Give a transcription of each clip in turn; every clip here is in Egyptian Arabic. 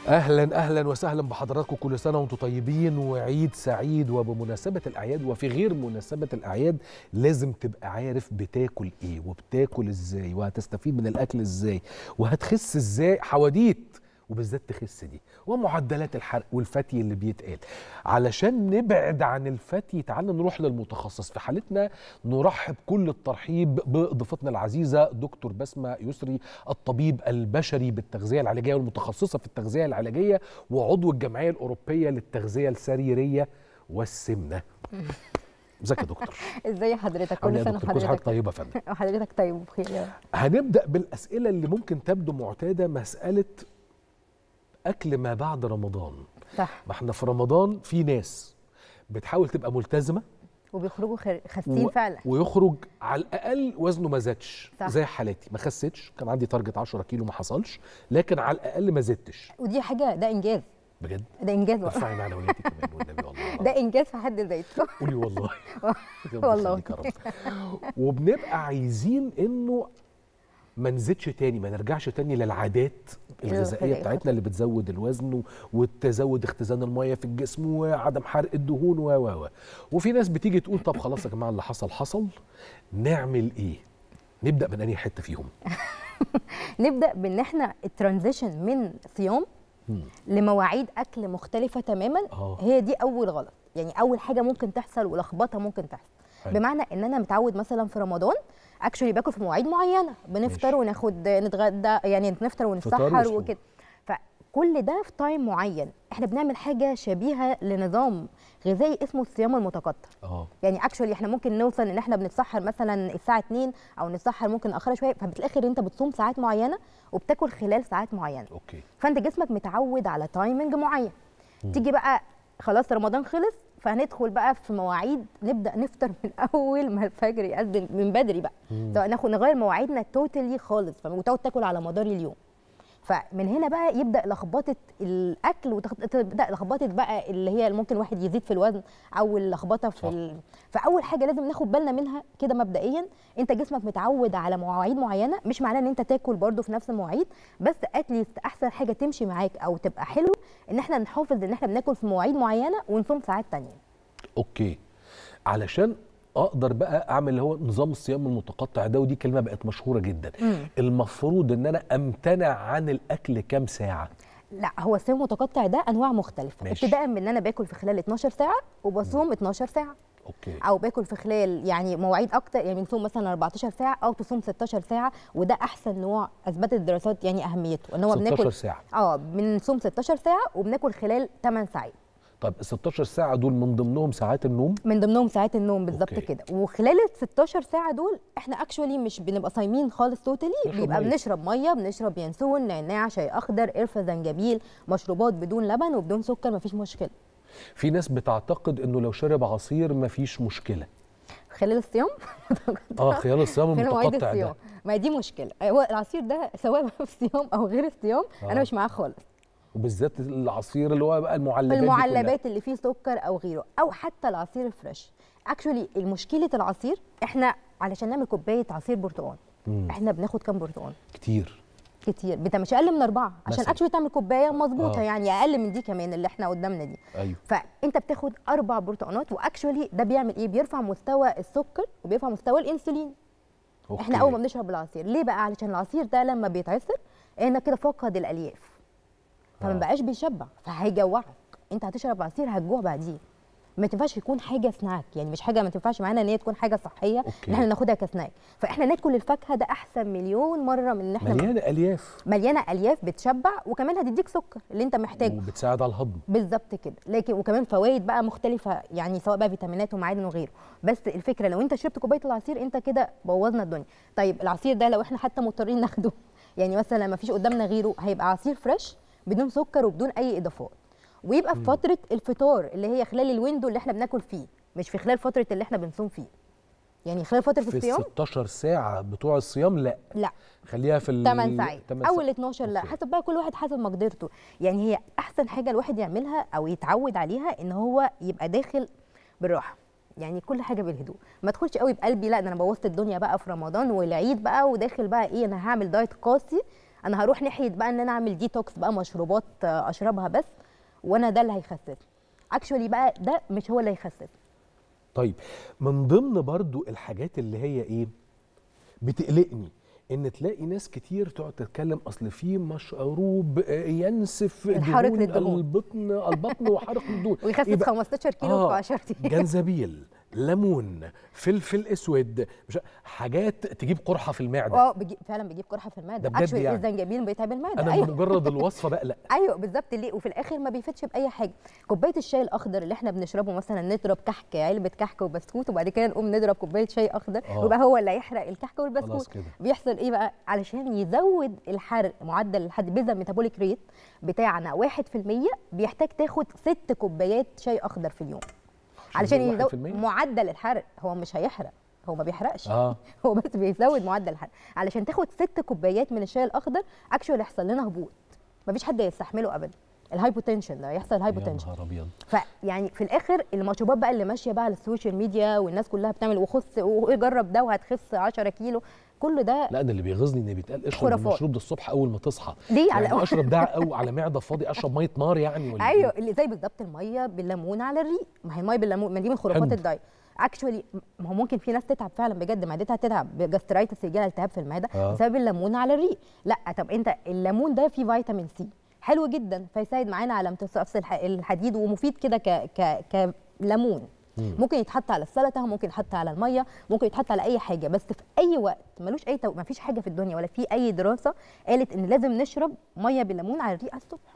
اهلا اهلا وسهلا بحضراتكم كل سنه وانتم طيبين وعيد سعيد وبمناسبه الاعياد وفي غير مناسبه الاعياد لازم تبقى عارف بتاكل ايه وبتاكل ازاي وهتستفيد من الاكل ازاي وهتخس ازاي حواديت وبالذات تخس دي ومعدلات الحرق والفتي اللي بيتقال علشان نبعد عن الفتي تعالى نروح للمتخصص في حالتنا نرحب كل الترحيب بضيفتنا العزيزه دكتور بسمه يسري الطبيب البشري بالتغذيه العلاجيه والمتخصصه في التغذيه العلاجيه وعضو الجمعيه الاوروبيه للتغذيه السريريه والسمنه ازيك يا دكتور ازي حضرتك عامل كل ايه يا سنه دكتور كل حضرتك طيبه يا فندم وحضرتك طيب وبخير يا رب. هنبدا بالاسئله اللي ممكن تبدو معتاده مساله اكل ما بعد رمضان صح ما احنا في رمضان في ناس بتحاول تبقى ملتزمه وبيخرجوا خر- خاسين و- فعلا ويخرج على الاقل وزنه ما زادش صح. زي حالاتي ما خسيتش كان عندي تارجت 10 كيلو ما حصلش لكن على الاقل ما زدتش ودي حاجه ده انجاز بجد ده انجاز والله. ارفعي معنوياتي كمان والنبي والله ده انجاز في حد ذاته قولي والله ربنا والله. يخليك يا رب. وبنبقى عايزين انه ما نزيدش تاني ما نرجعش تاني للعادات الغذائيه الغذائية. بتاعتنا اللي بتزود الوزن و- وتزود اختزان الميه في الجسم وعدم حرق الدهون و و و وفي ناس بتيجي تقول طب خلاص يا جماعه اللي حصل حصل نعمل ايه نبدا من انهي حته فيهم نبدا بان احنا الترانزيشن من صيام مم. لمواعيد اكل مختلفه تماما آه. هي دي اول غلط يعني اول حاجه ممكن تحصل ولخبطه ممكن تحصل حلو. بمعنى ان انا متعود مثلا في رمضان اكشولي باكل في مواعيد معينه بنفطر ماشي. وناخد نتغدى يعني نفطر فطار ونتسحر وسحور. وكده فكل ده في تايم معين احنا بنعمل حاجه شبيهه لنظام غذائي اسمه الصيام المتقطع اه يعني اكشولي احنا ممكن نوصل ان احنا بنتسحر مثلا الساعه 2 او نتسحر ممكن اخرها شويه فبالاخر انت بتصوم ساعات معينه وبتاكل خلال ساعات معينه اوكي فانت جسمك متعود على تايمنج معين تيجي بقى خلاص رمضان خلص فهندخل بقى في مواعيد نبدا نفطر من اول ما الفجر يأذن من بدري بقى سواء ناخد نغير مواعيدنا توتالي خالص فاهم؟ وتقعد تاكل على مدار اليوم فمن هنا بقى يبدا لخبطه الاكل وتبدا لخبطه بقى اللي هي ممكن الواحد يزيد في الوزن او اللخبطه في صح. ال... فاول حاجه لازم ناخد بالنا منها كده مبدئيا انت جسمك متعود على مواعيد معينه مش معناه ان انت تاكل برده في نفس المواعيد بس اتليست احسن حاجه تمشي معاك او تبقى حلو ان احنا نحافظ ان احنا بناكل في مواعيد معينه ونصوم ساعات تانية اوكي علشان اقدر بقى اعمل اللي هو نظام الصيام المتقطع ده ودي كلمه بقت مشهوره جدا مم. المفروض ان انا امتنع عن الاكل كام ساعه لا هو الصيام المتقطع ده انواع مختلفه ماشي. ابتداء من ان انا باكل في خلال 12 ساعه وبصوم 12 ساعه اوكي او باكل في خلال يعني مواعيد اكتر يعني بنصوم مثلا 14 ساعه او تصوم 16 ساعه وده احسن نوع اثبتت الدراسات يعني اهميته ان هو 16 بناكل ساعه اه بنصوم 16 ساعه وبناكل خلال 8 ساعات طب ال 16 ساعه دول من ضمنهم ساعات النوم من ضمنهم ساعات النوم بالظبط أوكي. كده وخلال ال 16 ساعه دول احنا اكشولي مش بنبقى صايمين خالص توتالي نشرب بيبقى مية. بنشرب ميه بنشرب ينسون نعناع شاي اخضر قرفه زنجبيل مشروبات بدون لبن وبدون سكر مفيش مشكله في ناس بتعتقد انه لو شرب عصير مفيش مشكله خلال الصيام اه خلال الصيام خلال مواعيد المتقطع الصيام ده ما دي مشكله هو العصير ده سواء في الصيام او غير الصيام آه. انا مش معاه خالص وبالذات العصير اللي هو بقى المعلبات دي كلها. المعلبات اللي فيه سكر او غيره او حتى العصير الفريش اكشولي المشكله العصير احنا علشان نعمل كوبايه عصير برتقال مم. احنا بناخد كام برتقال كتير كتير بت- مش اقل من اربعه عشان مثلاً. اكشولي تعمل كوبايه مظبوطه آه. يعني اقل من دي كمان اللي احنا قدامنا دي ايوه فانت بتاخد اربع برتقانات واكشولي ده بيعمل ايه بيرفع مستوى السكر وبيرفع مستوى الانسولين أوكي. احنا اول ما بنشرب العصير ليه بقى علشان العصير ده لما بيتعصر احنا كده فقد الالياف فما آه. بقاش بيشبع فهيجوعك انت هتشرب عصير هتجوع بعديه ما تنفعش يكون حاجه سناك يعني مش حاجه ما تنفعش معانا ان هي تكون حاجه صحيه أوكي. ان احنا ناخدها كسناك فاحنا ناكل الفاكهه ده احسن مليون مره من ان احنا مليانه الياف مليانه الياف بتشبع وكمان هتديك سكر اللي انت محتاجه وبتساعد على الهضم بالظبط كده لكن وكمان فوائد بقى مختلفه يعني سواء بقى فيتامينات ومعادن وغيره بس الفكره لو انت شربت كوبايه العصير انت كده بوظنا الدنيا طيب العصير ده لو احنا حتى مضطرين ناخده يعني مثلا ما فيش قدامنا غيره هيبقى عصير فريش بدون سكر وبدون اي اضافات ويبقى في فتره الفطار اللي هي خلال الويندو اللي احنا بناكل فيه مش في خلال فتره اللي احنا بنصوم فيه يعني خلال فتره في ال الصيام 16 ساعه بتوع الصيام لا لا خليها في ال 8 ساعات 8 اول 12 لا أوكي. حسب بقى كل واحد حسب مقدرته يعني هي احسن حاجه الواحد يعملها او يتعود عليها ان هو يبقى داخل بالراحه يعني كل حاجه بالهدوء ما تدخلش قوي بقلبي لا ده انا بوظت الدنيا بقى في رمضان والعيد بقى وداخل بقى ايه انا هعمل دايت قاسي انا هروح ناحيه بقى ان انا اعمل ديتوكس بقى مشروبات آه، اشربها بس وانا ده اللي هيخسسني اكشولي بقى ده مش هو اللي هيخسسني طيب من ضمن برضو الحاجات اللي هي ايه بتقلقني ان تلاقي ناس كتير تقعد تتكلم اصل في مشروب آه، ينسف الحرق دهون للدهون. البطن البطن وحرق الدهون ويخسس إيه بقى؟ 15 كيلو في 10 ايام جنزبيل ليمون فلفل اسود مش حاجات تجيب قرحه في المعده اه بيجيب فعلا بيجيب قرحه في المعده ده بجد اكشولي يعني. الزنجبيل بيتعب المعده انا ايوه بمجرد الوصفه بقلق ايوه بالظبط ليه وفي الاخر ما بيفيدش باي حاجه كوبايه الشاي الاخضر اللي احنا بنشربه مثلا نضرب كحك علبه كحك وبسكوت وبعد كده نقوم نضرب كوبايه شاي اخضر آه. ويبقى هو اللي هيحرق الكحك خلاص والبسكوت كده. بيحصل ايه بقى علشان يزود الحرق معدل الحد بيزا الميتابوليك ريت بتاعنا 1% بيحتاج تاخد ست كوبايات شاي اخضر في اليوم علشان يزود يزود 1%؟ معدل الحرق هو مش هيحرق هو ما بيحرقش اه هو بس بيزود معدل الحرق علشان تاخد ست كوبايات من الشاي الاخضر اكشوال يحصل لنا هبوط مفيش حد يستحمله ابدا الهايبوتنشن ده يحصل يا هايبوتنشن نهار ابيض فيعني في الاخر المشروبات بقى اللي ماشيه بقى على السوشيال ميديا والناس كلها بتعمل وخص وجرب ده وهتخس 10 كيلو كل ده لا ده اللي بيغيظني ان بيتقال اشرب خرافات. المشروب ده الصبح اول ما تصحى ليه؟ على- يعني اشرب ده او على معده فاضي اشرب ميه نار يعني ولا ايوه إيه؟ اللي زي بالظبط الميه بالليمون على الريق ما هي الميه بالليمون ما دي من خرافات حمض. الدايت اكشولي ما هو ممكن في ناس تتعب فعلا بجد معدتها تتعب بجاسترايتس يجي لها التهاب في المعده آه. بسبب الليمون على الريق لا طب انت الليمون ده فيه فيتامين سي حلو جدا فيساعد معانا على امتصاص الح- الحديد ومفيد كده ك ك كليمون ممكن يتحط على السلطه ممكن يتحط على الميه ممكن يتحط على اي حاجه بس في اي وقت ملوش اي تو... ما فيش حاجه في الدنيا ولا في اي دراسه قالت ان لازم نشرب ميه بالليمون على الريق على الصبح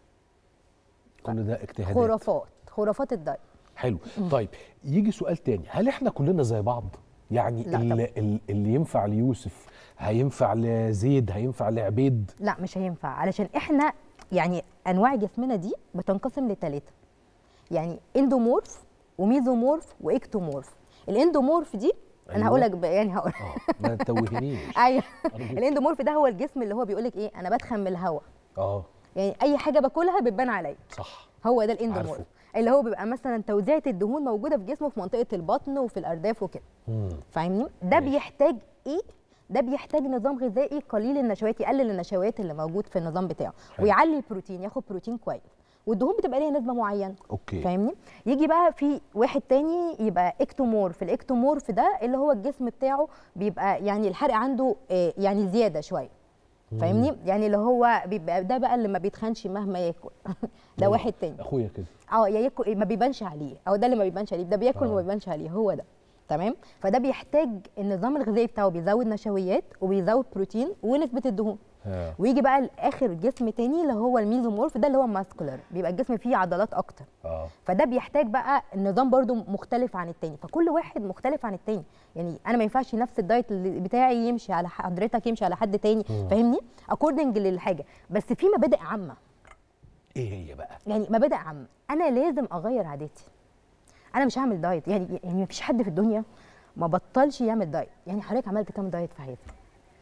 كل ده اجتهادات خرافات خرافات الدايت حلو طيب يجي سؤال تاني هل احنا كلنا زي بعض يعني لا اللي, طبعاً. اللي ينفع ليوسف هينفع لزيد هينفع لعبيد لا مش هينفع علشان احنا يعني انواع جسمنا دي بتنقسم لثلاثه يعني اندومورف وميزومورف واكتومورف الاندومورف دي أيوة. انا هقول لك يعني هقول اه ما تتوهنيش ايوه أرجوك. الاندومورف ده هو الجسم اللي هو بيقول لك ايه انا بدخن من الهواء اه يعني اي حاجه باكلها بتبان عليا صح هو ده الاندومورف عارفه. اللي هو بيبقى مثلا توزيعه الدهون موجوده في جسمه في منطقه البطن وفي الارداف وكده مم. فاهمني ده ماشي. بيحتاج ايه ده بيحتاج نظام غذائي قليل النشويات يقلل النشويات اللي موجود في النظام بتاعه حلو. ويعلي البروتين ياخد بروتين كويس والدهون بتبقى ليها نسبه معينه اوكي فاهمني يجي بقى في واحد تاني يبقى اكتومورف الاكتومورف ده اللي هو الجسم بتاعه بيبقى يعني الحرق عنده آه، يعني زياده شويه فاهمني يعني اللي هو بيبقى ده بقى اللي ما بيتخنش مهما ياكل ده مم. واحد تاني اخويا كده اه يا ياكل ما بيبانش عليه او ده اللي ما بيبانش عليه ده بياكل آه. وما بيبانش عليه هو ده تمام فده بيحتاج النظام الغذائي بتاعه بيزود نشويات وبيزود بروتين ونسبه الدهون آه. ويجي بقى لاخر جسم تاني اللي هو الميزومورف ده اللي هو ماسكولار بيبقى الجسم فيه عضلات اكتر اه فده بيحتاج بقى النظام برضو مختلف عن التاني فكل واحد مختلف عن التاني يعني انا ما ينفعش نفس الدايت اللي بتاعي يمشي على حضرتك يمشي على حد تاني مم. فاهمني اكوردنج للحاجه بس في مبادئ عامه ايه هي بقى يعني مبادئ عامه انا لازم اغير عاداتي انا مش هعمل دايت يعني يعني مفيش حد في الدنيا ما بطلش يعمل دايت يعني حضرتك عملت كام دايت في حياتك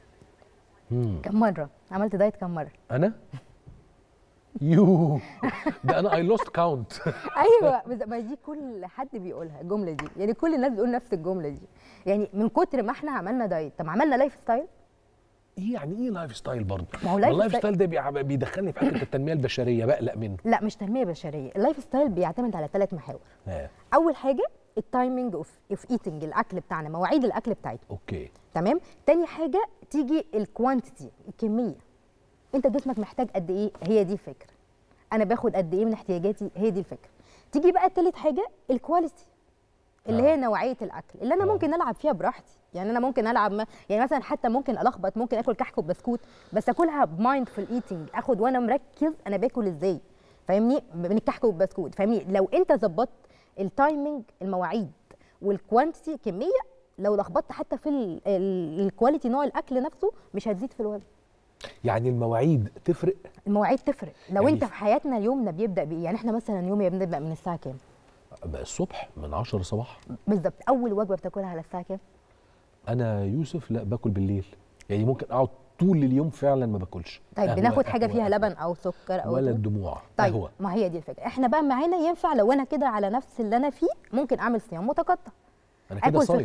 مم. كم مره عملت دايت كم مره انا يو ده انا اي لوست كاونت ايوه بس ما دي كل حد بيقولها الجمله دي يعني كل الناس بتقول نفس الجمله دي يعني من كتر ما احنا عملنا دايت طب عملنا لايف ستايل ايه يعني ايه لايف ستايل برضه ما هو لايف اللايف ستايل- ستايل ده بيع- بيدخلني في حته التنميه البشريه بقلق منه لا مش تنميه بشريه اللايف ستايل بيعتمد على ثلاث محاور آه. اول حاجه التايمنج اوف اوف ايتنج الاكل بتاعنا مواعيد الاكل بتاعتنا اوكي تمام تاني حاجه تيجي الكوانتيتي الكميه انت جسمك محتاج قد ايه هي دي الفكره انا باخد قد ايه من احتياجاتي هي دي الفكره تيجي بقى تالت حاجه الكواليتي اللي آه. هي نوعيه الاكل اللي انا آه. ممكن العب فيها براحتي يعني انا ممكن العب ما يعني مثلا حتى ممكن الخبط ممكن اكل كحك وبسكوت بس اكلها بمايندفول ايتنج اخد وانا مركز انا باكل ازاي فاهمني من الكحك والبسكوت فاهمني لو انت ظبطت التايمنج المواعيد والكوانتيتي كميه لو لخبطت حتى في ال- ال- الكواليتي نوع الاكل نفسه مش هتزيد في الوزن يعني المواعيد تفرق المواعيد تفرق لو يعني انت في- في حياتنا يومنا بيبدا بايه يعني احنا مثلا يومي بنبدا من الساعه كام بقى الصبح من 10 صباح بالظبط اول وجبه بتاكلها على الساعه كام انا يوسف لا باكل بالليل يعني ممكن اقعد طول اليوم فعلا ما باكلش طيب قهوة، بناخد حاجه قهوة، فيها قهوة. لبن او سكر او ولا دهون؟ الدموع طيب قهوه ما هي دي الفكره احنا بقى معانا ينفع لو انا كده على نفس اللي انا فيه ممكن اعمل صيام متقطع انا كده آكل في- صايم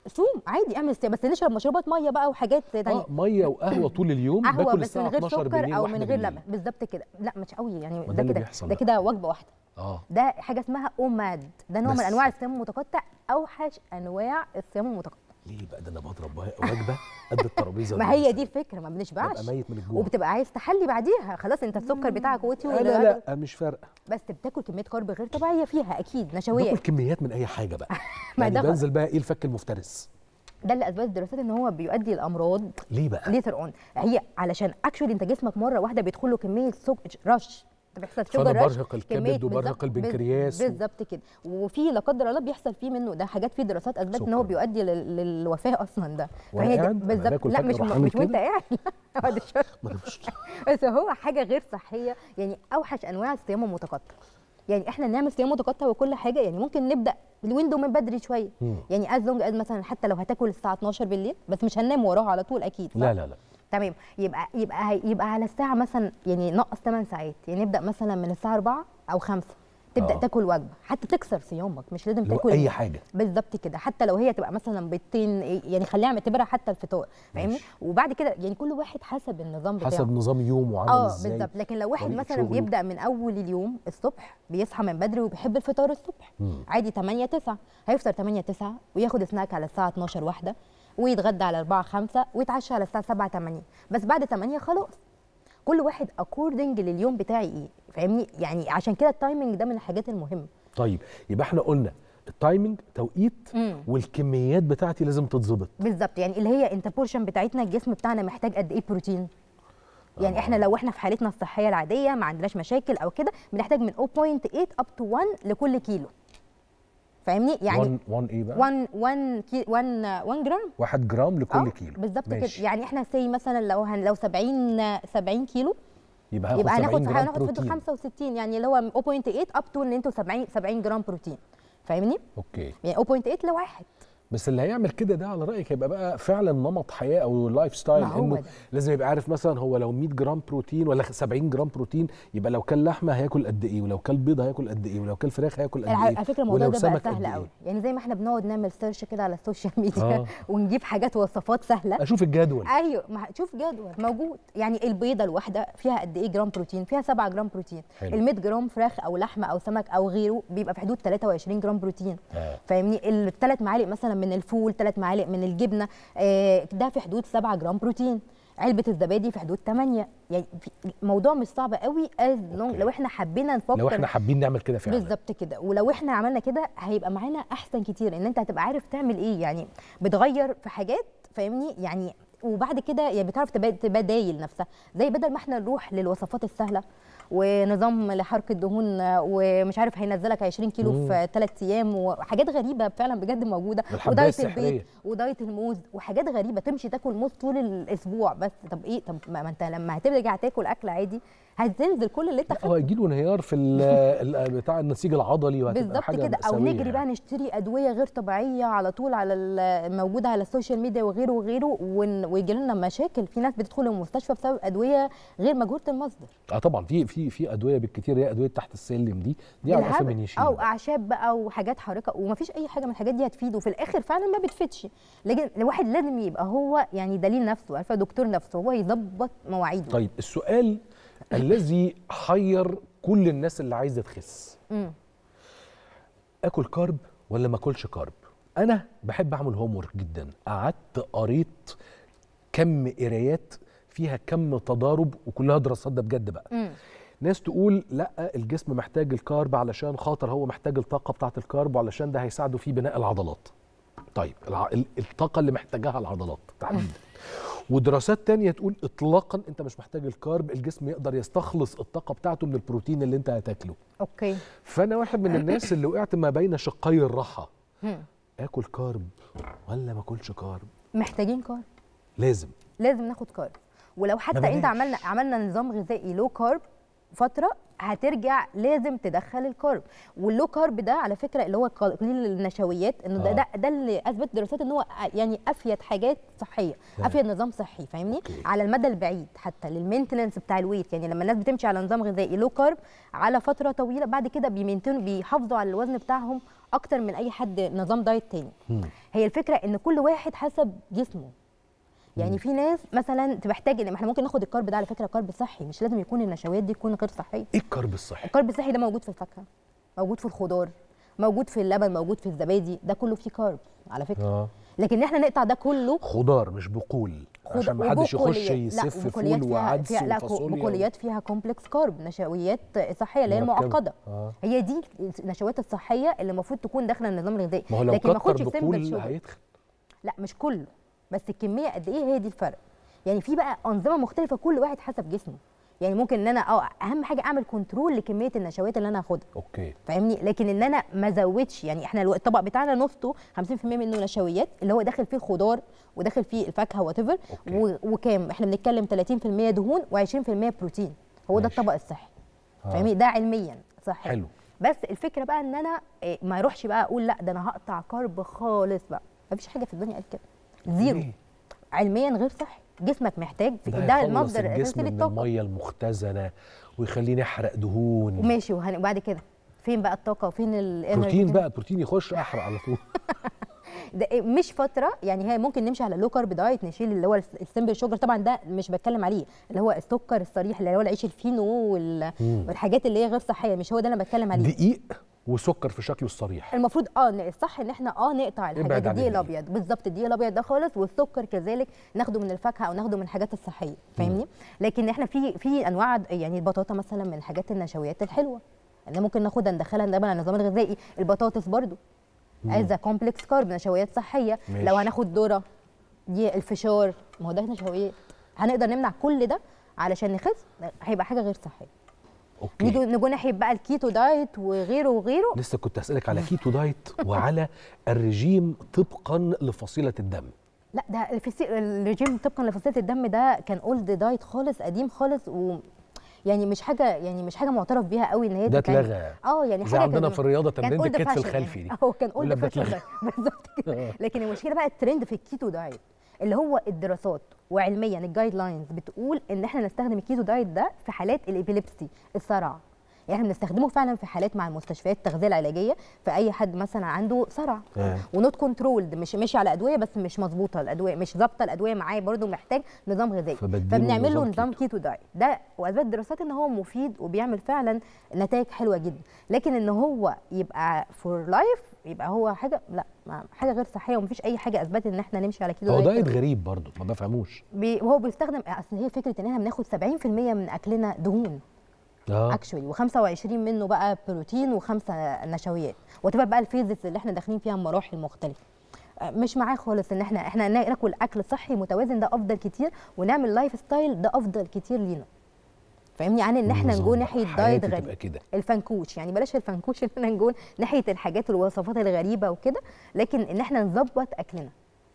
صوم عادي اعمل صيام بس نشرب مشروبات ميه بقى وحاجات تانية اه ميه وقهوه طول اليوم قهوه باكل بس من الساعه غير 12 بالليل سكر او واحدة من غير بالليل. لبن بالظبط كده لا مش قوي يعني ما ده ده اللي كده بيحصل ده بقى. كده وجبه واحده اه ده حاجه اسمها اوماد ده نوع من بس. انواع الصيام المتقطع اوحش انواع الصيام المتقطع ليه بقى ده انا بضرب وجبه قد الترابيزه ما هي دي الفكره ما بنشبعش ببقى ميت من الجوع وبتبقى عايز تحلي بعديها خلاص انت السكر بتاعك وطي انا والغدا- لا مش فارقه بس بتاكل كميه كارب غير طبيعيه فيها اكيد نشويه باكل كميات من اي حاجه بقى ما يعني ده بنزل بقى ايه الفك المفترس ده اللي اثبتت الدراسات ان هو بيؤدي لامراض ليه بقى ليتر اون هي علشان اكشولي انت جسمك مره واحده بيدخل له كميه سكر رش ده بيحصل فأنا شوجر رش برهق كمية الكبد وبرهق بالظبط- البنكرياس و- بالظبط كده وفي لا قدر الله بيحصل فيه منه ده حاجات في دراسات اثبتت ان هو سكر. بيؤدي لل- للوفاه اصلا ده وأنا فهي دي- قاعد؟ أنا بالظبط باكل لا فجأة مش أروح م- عامل مش وانت كده؟ قاعد لا بعد الشر ما أنا مش بس هو حاجه غير صحيه يعني اوحش انواع الصيام المتقطع يعني احنا نعمل صيام متقطع وكل حاجه يعني ممكن نبدا الويندو من بدري شويه مم. يعني از لونج از مثلا حتى لو هتاكل الساعه 12 بالليل بس مش هننام وراها على طول اكيد صح؟ لا لا لا تمام يبقى يبقى هي- يبقى على الساعه مثلا يعني نقص 8 ساعات يعني نبدا مثلا من الساعه 4 او 5 تبدا آه. تاكل وجبه حتى تكسر صيامك مش لازم اللي هو تاكل اي حاجه بالظبط كده حتى لو هي تبقى مثلا بيضتين يعني خليها معتبرها حتى الفطار فاهمني ماشي. وبعد كده يعني كل واحد حسب النظام بتاعه حسب نظام يومه عامل اه ازاي بالظبط لكن لو واحد طريقة مثلا شغله. بيبدا من اول اليوم الصبح بيصحى من بدري وبيحب الفطار الصبح مم. عادي 8 9 هيفطر 8 9 وياخد سناك على الساعه 12 واحده ويتغدى على 4 5 ويتعشى على الساعه 7 8 بس بعد 8 خلاص كل واحد اكوردنج لليوم بتاعي ايه فاهمني يعني عشان كده التايمنج ده من الحاجات المهمه طيب يبقى احنا قلنا التايمنج توقيت مم. والكميات بتاعتي لازم تتظبط بالظبط يعني اللي هي انت بورشن بتاعتنا الجسم بتاعنا محتاج قد ايه بروتين يعني آه. احنا لو احنا في حالتنا الصحيه العاديه ما عندناش مشاكل او كده بنحتاج من 0.8 اب تو 1 لكل كيلو فاهمني يعني 1 1 ايه بقى 1 1 كي 1 1 جرام 1 جرام لكل آه، كيلو بالظبط كده ماشي. يعني احنا سي مثلا لو هن لو 70 70 كيلو يبقى هاخد يبقى 70 هناخد جرام هناخد في بروتين 65 يعني اللي هو 0.8 اب تو ان انتوا 70 70 جرام بروتين فاهمني اوكي يعني 0.8 لواحد بس اللي هيعمل كده ده على رايك هيبقى بقى فعلا نمط حياه او لايف ستايل ما هو انه ده. لازم يبقى عارف مثلا هو لو 100 جرام بروتين ولا 70 جرام بروتين يبقى لو كل لحمه هياكل قد ايه ولو كل بيض هياكل قد ايه ولو كل فراخ هياكل قد ايه على فكره الموضوع ولو ده بقى سمك قد سهل إيه؟ قوي يعني زي ما احنا بنقعد نعمل سيرش كده على السوشيال ميديا آه. ونجيب حاجات وصفات سهله اشوف الجدول ايوه ما شوف جدول موجود يعني البيضه الواحده فيها قد ايه جرام بروتين فيها 7 جرام بروتين حلو. ال 100 جرام فراخ او لحمه او سمك او غيره بيبقى في حدود 23 جرام بروتين آه. فاهمني الثلاث معالق مثلا من الفول ثلاث معالق من الجبنه آه ده في حدود 7 جرام بروتين علبه الزبادي في حدود 8 يعني في الموضوع مش صعب قوي از أوكي. لو احنا حبينا نفكر لو احنا حابين نعمل كده فعلا بالظبط كده ولو احنا عملنا كده هيبقى معانا احسن كتير ان انت هتبقى عارف تعمل ايه يعني بتغير في حاجات فاهمني يعني وبعد كده يعني بتعرف تبا- تبدايل نفسها زي بدل ما احنا نروح للوصفات السهله ونظام لحرق الدهون ومش عارف هينزلك 20 كيلو مم. في ثلاث ايام وحاجات غريبه فعلا بجد موجوده والحباية ودايت السحرية. البيض ودايت الموز وحاجات غريبه تمشي تاكل موز طول الاسبوع بس طب ايه طب ما ما انت لما هترجع تاكل اكل عادي هتنزل كل اللي انت لا، هو هيجي له انهيار في ال- ال- بتاع النسيج العضلي وهتبقى بالظبط حاجه كده او مأساوية نجري بقى يعني. نشتري ادويه غير طبيعيه على طول على ال- موجوده على السوشيال ميديا وغيره وغيره ون- ويجي لنا مشاكل في ناس بتدخل المستشفى بسبب ادويه غير مجهوله المصدر اه طبعا في في في ادويه بالكتير هي ادويه تحت السلم دي دي على الهبل. من يشيل او اعشاب بقى وحاجات حارقه ومفيش اي حاجه من الحاجات دي هتفيده وفي الاخر فعلا ما بتفيدش لكن الواحد لازم يبقى هو يعني دليل نفسه عارفه دكتور نفسه هو يظبط مواعيده طيب السؤال الذي حير كل الناس اللي عايزه تخس مم. اكل كارب ولا ما اكلش كارب انا بحب اعمل هوم ورك جدا قعدت قريت كم قرايات فيها كم تضارب وكلها دراسات ده بجد بقى مم. ناس تقول لا الجسم محتاج الكارب علشان خاطر هو محتاج الطاقه بتاعه الكارب وعلشان ده هيساعده في بناء العضلات طيب الع... ال- الطاقه اللي محتاجاها العضلات تحديدا ودراسات تانية تقول اطلاقا انت مش محتاج الكارب الجسم يقدر يستخلص الطاقه بتاعته من البروتين اللي انت هتاكله اوكي فانا واحد من الناس اللي وقعت ما بين شقي الراحه مم. اكل كارب ولا ما اكلش كارب محتاجين كارب لازم لازم ناخد كارب ولو حتى ما انت بلاش. عملنا عملنا نظام غذائي لو كارب فتره هترجع لازم تدخل الكارب واللو كارب ده على فكره اللي هو قليل النشويات انه ده, آه. ده ده اللي اثبت دراسات ان هو يعني افيد حاجات صحيه تمام. افيد نظام صحي فاهمني أوكي. على المدى البعيد حتى للمينتننس بتاع الويت يعني لما الناس بتمشي على نظام غذائي لو كارب على فتره طويله بعد كده بيمينتنوا بيحافظوا على الوزن بتاعهم اكتر من اي حد نظام دايت تاني مم. هي الفكره ان كل واحد حسب جسمه يعني في ناس مثلا تحتاج ان احنا ممكن ناخد الكارب ده على فكره كارب صحي مش لازم يكون النشويات دي تكون غير صحيه ايه الكرب الصحي الكارب الصحي ده موجود في الفاكهه موجود في الخضار موجود في اللبن موجود في الزبادي ده كله فيه كارب على فكره اه لكن احنا نقطع ده كله خضار مش بقول خض- عشان ما حدش يخش وبقوليات. لا، يسف وبقوليات فول فيها- وعدس فيها لا وفاصوليا بقوليات فيها كومبلكس كارب نشويات صحيه اللي هي مركبة. المعقده آه. هي دي النشويات الصحيه اللي المفروض تكون داخله النظام الغذائي ما هو لو لكن ما كتر اخدش سمبل بقول شوجر هيتخن لا مش كله بس الكميه قد ايه هي دي الفرق يعني في بقى انظمه مختلفه كل واحد حسب جسمه يعني ممكن ان انا اه اهم حاجه اعمل كنترول لكميه النشويات اللي انا هاخدها اوكي فاهمني لكن ان انا ما ازودش يعني احنا الو- الطبق بتاعنا نصه 50% منه نشويات اللي هو داخل فيه الخضار وداخل فيه الفاكهه وات ايفر أوكي. وكام احنا بنتكلم 30% دهون و20% بروتين هو ده ماشي. الطبق الصحي آه. فاهمني ده علميا صحي حلو بس الفكره بقى ان انا إيه، ما اروحش بقى اقول لا ده انا هقطع كارب خالص بقى مفيش حاجه في الدنيا قال كده زيرو ليه؟ علميا غير صحي جسمك محتاج في ده, ده يخلص المصدر الاساسي الجسم من للطاقه الميه المختزنه ويخليني احرق دهون وماشي وهن- وبعد كده فين بقى الطاقه وفين ال بروتين بقى بروتين يخش احرق على طول ده إيه، مش فتره يعني هي ممكن نمشي على لو كارب دايت نشيل اللي هو الس- السمبل شوجر طبعا ده مش بتكلم عليه اللي هو السكر الصريح اللي هو العيش الفينو وال- مم. والحاجات اللي هي غير صحيه مش هو ده اللي انا بتكلم عليه دقيق وسكر في شكله الصريح المفروض اه ن- الصح ان احنا اه نقطع ابعد الحاجات عن الدقيق الدقيق. الابيض بالظبط الدقيق الابيض ده خالص والسكر كذلك ناخده من الفاكهه او ناخده من الحاجات الصحيه فاهمني لكن احنا في في انواع د- يعني البطاطا مثلا من الحاجات النشويات الحلوه اللي ممكن ناخدها ندخلها ندخلها على النظام الغذائي البطاطس برضو از كومبلكس كارب نشويات صحيه ماشي. لو هناخد ذره دي الفشار ما هو ده نشويات هنقدر نمنع كل ده علشان نخس هيبقى حاجه غير صحيه نيجي اوكي نجي ناحيه بقى الكيتو دايت وغيره وغيره لسه كنت اسالك على كيتو دايت وعلى الرجيم طبقا لفصيله الدم لا ده الفسي... الرجيم طبقا لفصيله الدم ده كان اولد دايت خالص قديم خالص و يعني مش حاجه يعني مش حاجه معترف بيها قوي ان هي ده تتعمل. اتلغى اه يعني زي حاجه عندنا كان- في الرياضه كان تمرين old الكتف fashion الخلفي دي يعني. هو كان ولا اولد ده فاشن اتلغى. بالظبط كده لكن المشكله بقى الترند في الكيتو دايت اللي هو الدراسات وعلميا الجايد لاينز بتقول ان احنا نستخدم الكيتو دايت ده في حالات الابيليبسي الصرع يعني احنا بنستخدمه فعلا في حالات مع المستشفيات التغذيه العلاجيه في اي حد مثلا عنده صرع آه. ونوت كنترولد مش ماشي على ادويه بس مش مظبوطه الادويه مش ظابطه الادويه معاه برضه محتاج نظام غذائي فبديله فبنعمل له نظام نظام كيتو دايت ده واثبت دراسات ان هو مفيد وبيعمل فعلا نتائج حلوه جدا لكن ان هو يبقى فور لايف يبقى هو حاجه لا ما- حاجه غير صحيه ومفيش اي حاجه اثبتت ان احنا نمشي على كيتو هو دايت دايت غريب برضه ما بفهموش بي وهو بيستخدم اصل هي فكره ان احنا بناخد 70% من اكلنا دهون اه اكشولي و25 منه بقى بروتين وخمسه نشويات وتبقى بقى الفيزز اللي احنا داخلين فيها مراحل مختلفه آه، مش معاه خالص ان احنا احنا ناكل اكل صحي متوازن ده افضل كتير ونعمل لايف ستايل ده افضل كتير لينا فاهمني عن ان احنا نظام نجون بقى، ناحيه حياتي دايت تبقى غريب كده الفنكوش يعني بلاش الفنكوش ان احنا نجون ناحيه الحاجات الوصفات الغريبه وكده لكن ان احنا نظبط اكلنا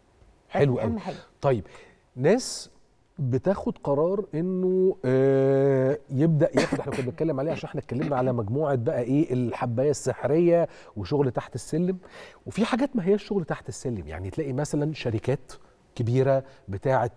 بس حلو قوي اهم حاجه طيب ناس بتاخد قرار انه آه يبدا ياخد احنا كنا بنتكلم عليه عشان احنا اتكلمنا على مجموعه بقى ايه الحبايه السحريه وشغل تحت السلم وفي حاجات ما هياش شغل تحت السلم يعني تلاقي مثلا شركات كبيره بتاعه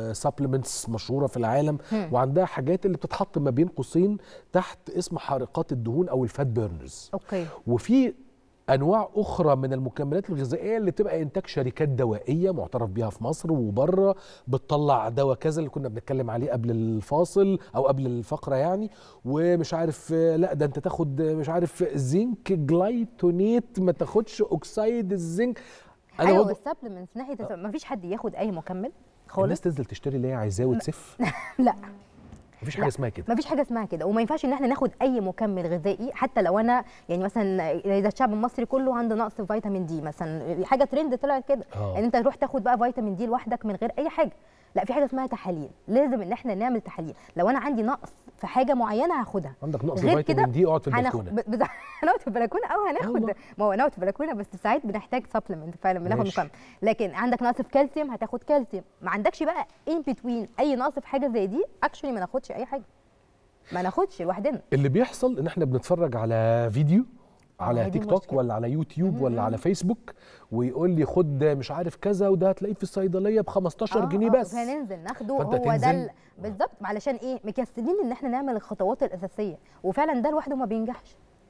سبلمنتس مشهوره في العالم هم. وعندها حاجات اللي بتتحط ما بين قوسين تحت اسم حارقات الدهون او الفات بيرنرز اوكي وفي انواع اخرى من المكملات الغذائيه اللي تبقى انتاج شركات دوائيه معترف بيها في مصر وبره بتطلع دواء كذا اللي كنا بنتكلم عليه قبل الفاصل او قبل الفقره يعني ومش عارف آه، لا ده انت تاخد آه، مش عارف زنك جلايتونيت ما تاخدش اكسيد الزنك انا ايوه برضه والسبلمنتس ناحيه ما فيش حد ياخد اي مكمل خالص الناس تنزل تشتري اللي هي عايزاه وتسف لا مفيش حاجه لا. اسمها كده ما فيش حاجه اسمها كده وما ينفعش ان احنا ناخد اي مكمل غذائي حتى لو انا يعني مثلا اذا الشعب المصري كله عنده نقص في فيتامين دي مثلا حاجه ترند طلعت كده آه. ان انت تروح تاخد بقى فيتامين دي لوحدك من غير اي حاجه لا في حاجه اسمها تحاليل لازم ان احنا نعمل تحاليل لو انا عندي نقص في حاجه معينه هاخدها عندك نقص غير فيتامين كده دي اقعد في هناخد البلكونه ب- بز- هنقعد في البلكونه او والله. هناخد ما هو نقعد في البلكونه بس ساعات بنحتاج سبلمنت فعلا بناخد ماشي. مكمل لكن عندك نقص في كالسيوم هتاخد كالسيوم ما عندكش بقى ان بتوين اي نقص في حاجه زي دي اكشولي ما ناخدش اي حاجه ما ناخدش لوحدنا اللي بيحصل ان احنا بنتفرج على فيديو آه، على هي دي تيك توك المشكلة. ولا على يوتيوب مم. ولا على فيسبوك ويقول لي خد مش عارف كذا وده هتلاقيه في الصيدليه ب 15 آه، جنيه آه، بس فننزل ناخده فأنت هو ده تنزل. ال- بالظبط علشان ايه مكسلين ان احنا نعمل الخطوات الاساسيه وفعلا ده لوحده ما بينجحش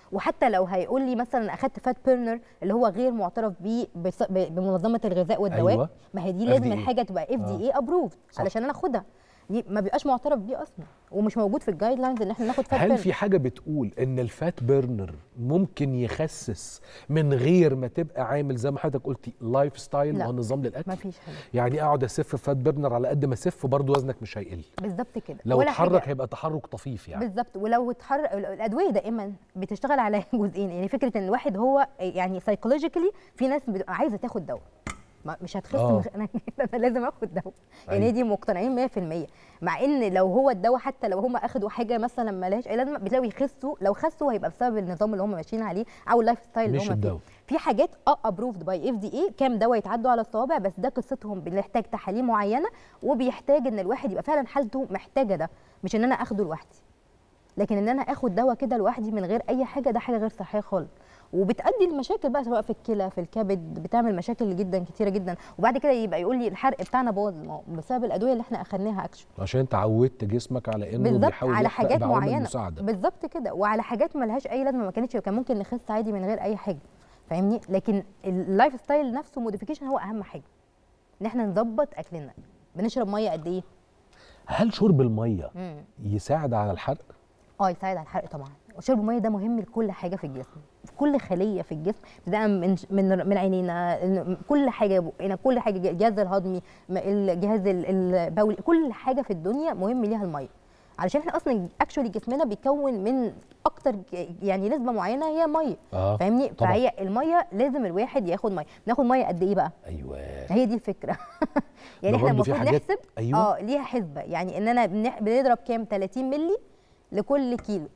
وحتى لو هيقول لي مثلا اخدت فات بيرنر اللي هو غير معترف بيه بص- ب- بمنظمه الغذاء والدواء أيوة. ما هي دي لازم FDA. الحاجه تبقى اف آه. دي اي ابروفد صح. علشان انا اخدها دي ما بيبقاش معترف بيه اصلا ومش موجود في الجايد لاينز ان احنا ناخد فات هل بيرنر في حاجه بتقول ان الفات بيرنر ممكن يخسس من غير ما تبقى عامل زي ما حضرتك قلتي لايف ستايل لا. ونظام للاكل ما فيش حاجه يعني اقعد اسف فات بيرنر على قد ما اسف برضه وزنك مش هيقل بالظبط كده لو ولا اتحرك حاجة. هيبقى تحرك طفيف يعني بالظبط ولو اتحرك الادويه دائما بتشتغل على جزئين يعني فكره ان الواحد هو يعني سايكولوجيكالي في ناس بتبقى عايزه تاخد دواء ما- مش هتخس آه. مش انا انا لازم اخد دواء يعني أيوة. دي مقتنعين 100% مع ان لو هو الدواء حتى لو هم اخدوا حاجه مثلا ما لهاش اي لازمه بتلاقوا يخسوا لو خسوا هيبقى بسبب النظام اللي هم ماشيين عليه او اللايف ستايل اللي مش هم فيه الدواء. في حاجات اه ابروفد باي اف دي اي كام دواء يتعدوا على الصوابع بس ده قصتهم بنحتاج تحاليل معينه وبيحتاج ان الواحد يبقى فعلا حالته محتاجه ده مش ان انا اخده لوحدي لكن ان انا اخد دواء كده لوحدي من غير اي حاجه ده حاجه غير صحيه خالص وبتؤدي لمشاكل بقى سواء في الكلى في الكبد بتعمل مشاكل جدا كتيره جدا وبعد كده يبقى يقول لي الحرق بتاعنا باظ ما هو بسبب الادويه اللي احنا اخدناها اكشن عشان انت عودت جسمك على انه بالظبط بيحاول على يحرق حاجات بعوامل معينه مساعده بالظبط كده وعلى حاجات ما لهاش اي لازمه ما كانتش كان ممكن نخس عادي من غير اي حاجه فاهمني لكن اللايف ستايل نفسه موديفيكيشن هو اهم حاجه ان احنا نظبط اكلنا بنشرب ميه قد ايه هل شرب الميه مم. يساعد على الحرق اه يساعد على الحرق طبعا وشرب الميه ده مهم لكل حاجه في الجسم في كل خليه في الجسم ابتداء من من من عينينا ال- كل حاجه بقنا كل حاجه الجهاز الهضمي م- الجهاز ال- البولي كل حاجه في الدنيا مهم ليها الميه علشان احنا اصلا اكشولي جسمنا بيكون من اكتر ج- يعني نسبه معينه هي ميه اه فاهمني طبعاً. فهي الميه لازم الواحد ياخد ميه ناخد ميه قد ايه بقى ايوه هي دي الفكره يعني ده احنا برضه في المفروض حاجات- نحسب أيوة. اه ليها حسبه يعني اننا بنح- بنضرب كام 30 مللي لكل كيلو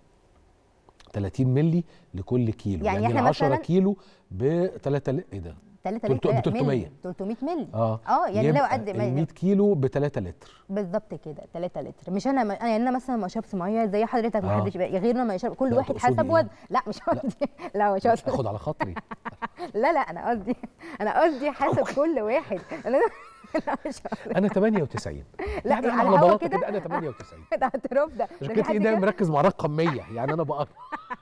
30 مللي لكل كيلو يعني يعني, إحنا 10 مثلاً- كيلو ب 3 ايه ده 3 تلت- ب 300. 300 مللي اه اه يعني لو يبقى قد ال ما 100 كيلو ب 3 لتر بالظبط كده 3 لتر مش انا انا يعني انا مثلا ما اشربش ميه زي حضرتك ما آه. حدش يبقى- غيرنا ما يشرب كل لا، واحد تقصدي حسب إيه؟ وزن لا مش قصدي لا مش قصدي اخد على خاطري لا لا انا قصدي انا قصدي حسب كل واحد انا لا مش قصدي. انا 98 لا، يعني على على هوا بلاطه كده. كده انا 98 ده اعتراف ده ده عشان في كده حد تلاقيني دايما كده؟ مركز مع رقم 100 يعني انا بقى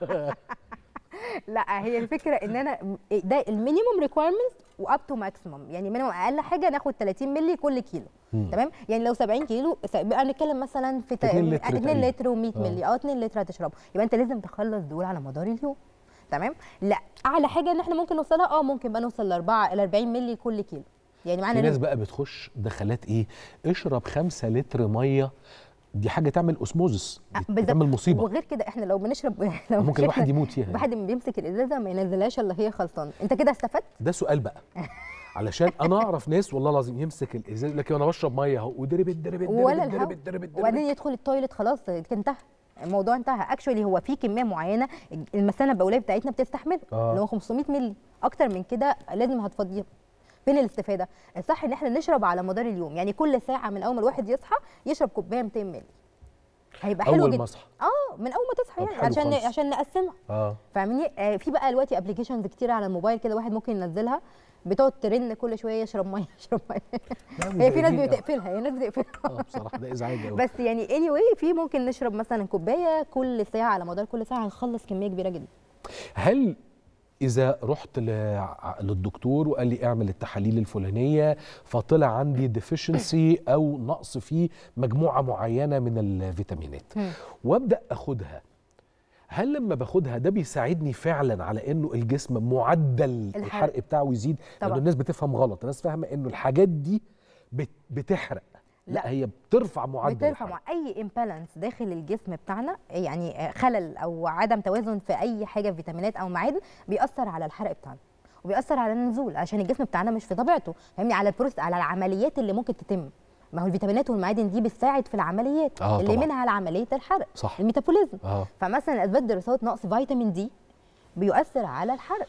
لا هي الفكره ان انا ده المينيموم ريكويرمنتس واب تو ماكسيمم يعني مينيموم اقل حاجه ناخد 30 مللي كل كيلو مم. تمام يعني لو 70 كيلو س- بقى نتكلم مثلا في 2 لتر 2 تقريباً. لتر و100 آه. مللي اه 2 لتر هتشربه يبقى انت لازم تخلص دول على مدار اليوم تمام لا اعلى حاجه ان احنا ممكن نوصلها اه ممكن بقى نوصل ل 4 ل 40 مللي كل كيلو يعني معانا في ناس نسبة. بقى بتخش دخلات ايه اشرب 5 لتر ميه دي حاجه تعمل اوسموزس آه، دي بالظبط. تعمل مصيبه وغير كده احنا لو بنشرب لو ممكن شربنا- الواحد يموت فيها الواحد لما بيمسك الازازه ما ينزلهاش الا هي خلصانه انت كده استفدت ده سؤال بقى علشان انا اعرف ناس والله العظيم يمسك الازاز لكن انا بشرب ميه اهو ودربت دربت ولا دربت الهوا دربت دربت وبعدين دربت يدخل التويلت خلاص انتهى الموضوع انتهى اكشولي هو في كميه معينه المثانه البوليه بتاعتنا بتستحمل آه. اللي هو 500 مللي اكتر من كده لازم هتفضيها فين الاستفاده الصح ان احنا نشرب على مدار اليوم يعني كل ساعه من اول ما الواحد يصحى يشرب كوبايه 200 مللي هيبقى حلو اول جدا ما اصحى اه من اول ما تصحى طب يعني حلو عشان خالص. عشان نقسمها اه فاهمني آه في بقى دلوقتي ابلكيشنز كتير على الموبايل كده واحد ممكن ينزلها بتقعد ترن كل شويه يشرب ميه يشرب ميه لا، هي في ناس مزعجين أوي. بتقفلها هي ناس بتقفلها اه بصراحه ده ازعاج قوي بس يعني اني anyway في ممكن نشرب مثلا كوبايه كل ساعه على مدار كل ساعه هنخلص كميه كبيره جدا هل اذا رحت ل- للدكتور وقال لي اعمل التحاليل الفلانيه فطلع عندي ديفيشنسي او نقص في مجموعه معينه من الفيتامينات مم. وابدا اخدها هل لما باخدها ده بيساعدني فعلا على انه الجسم معدل الحرق. الحرق بتاعه يزيد لان طبعا. الناس بتفهم غلط الناس فاهمه انه الحاجات دي بت- بتحرق لا, لا. هي بترفع معدل بترفع الحرق. مع اي امبالانس داخل الجسم بتاعنا يعني آه، خلل او عدم توازن في اي حاجه فيتامينات او معادن بيأثر على الحرق بتاعنا وبيأثر على النزول عشان الجسم بتاعنا مش في طبيعته فاهمني على البروس على العمليات اللي ممكن تتم ما هو الفيتامينات والمعادن دي بتساعد في العمليات آه اللي طبعاً. منها عمليه الحرق صح الميتابوليزم اه فمثلا اثبات دراسات نقص فيتامين دي بيؤثر على الحرق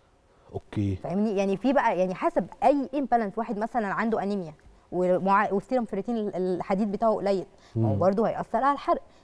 اوكي فاهمني يعني في بقى يعني حسب اي امبالانس واحد مثلا عنده انيميا ومع والسيرم فيريتين الحديد بتاعه قليل هو مم. برضه هيأثر على الحرق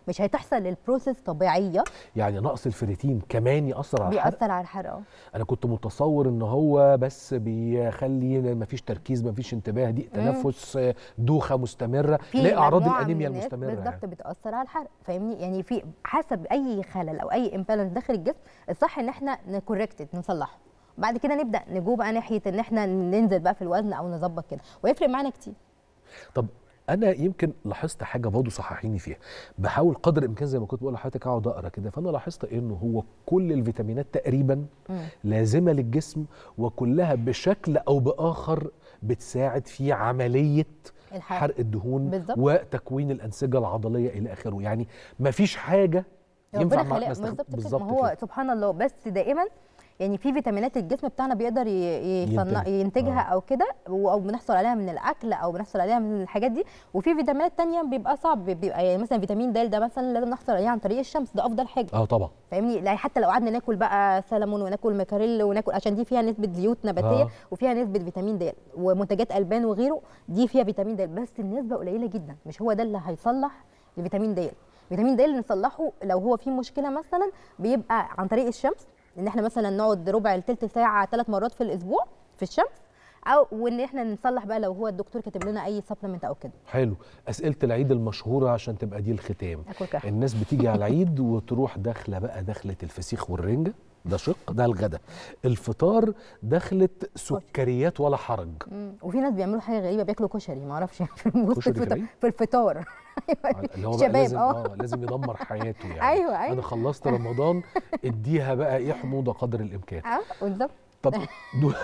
مش هتحصل البروسيس طبيعيه يعني نقص الفريتين كمان ياثر على الحرق بيأثر على الحرق اه انا كنت متصور ان هو بس بيخلي مفيش تركيز مفيش انتباه ضيق تنفس آه، دوخه مستمره لا اعراض مجموعة من الانيميا الناس المستمره بالظبط يعني. بتاثر على الحرق فاهمني يعني في حسب اي خلل او اي امبالانس داخل الجسم الصح ان احنا نكوركت نصلحه بعد كده نبدا نجو بقى ناحيه ان احنا ننزل بقى في الوزن او نظبط كده ويفرق معانا كتير طب انا يمكن لاحظت حاجه برضه صححيني فيها بحاول قدر الامكان زي ما كنت بقول لحضرتك اقعد اقرا كده فانا لاحظت انه هو كل الفيتامينات تقريبا مم. لازمه للجسم وكلها بشكل او باخر بتساعد في عمليه الحرق حرق الدهون بالظبط. وتكوين الانسجه العضليه الى اخره يعني مفيش حاجه ينفع ربنا ما خلق نستخدم- بالظبط كده بالظبط ما هو كده. سبحان الله بس دائما يعني في فيتامينات الجسم بتاعنا بيقدر ي- يصنع ينتج. ينتجها آه. او كده و- او بنحصل عليها من الاكل او بنحصل عليها من الحاجات دي وفي فيتامينات تانية بيبقى صعب بيبقى يعني مثلا فيتامين د ده مثلا لازم نحصل عليه عن طريق الشمس ده افضل حاجه اه طبعا فاهمني لا حتى لو قعدنا ناكل بقى سلمون وناكل مكاريل وناكل عشان دي فيها نسبه زيوت نباتيه آه. وفيها نسبه فيتامين د ومنتجات البان وغيره دي فيها فيتامين د بس النسبه قليله جدا مش هو ده اللي هيصلح الفيتامين د فيتامين د اللي نصلحه لو هو فيه مشكله مثلا بيبقى عن طريق الشمس ان احنا مثلا نقعد ربع لتلت ساعه ثلاث مرات في الاسبوع في الشمس او وان احنا نصلح بقى لو هو الدكتور كاتب لنا اي سبلمنت او كده حلو اسئله العيد المشهوره عشان تبقى دي الختام اكل كحك الناس بتيجي على العيد وتروح داخله بقى دخله الفسيخ والرنجه ده شق ده الغدا الفطار دخله سكريات ولا حرج مم. وفي ناس بيعملوا حاجه غريبه بياكلوا كشري ما اعرفش في وسط كشري في الفطار العيد؟ في الفطار اللي هو بقى شباب، لازم آه. اه لازم يدمر حياته يعني أيوة، أيوة. انا خلصت رمضان اديها بقى ايه حموضه قدر الامكان اه بالظبط طب دو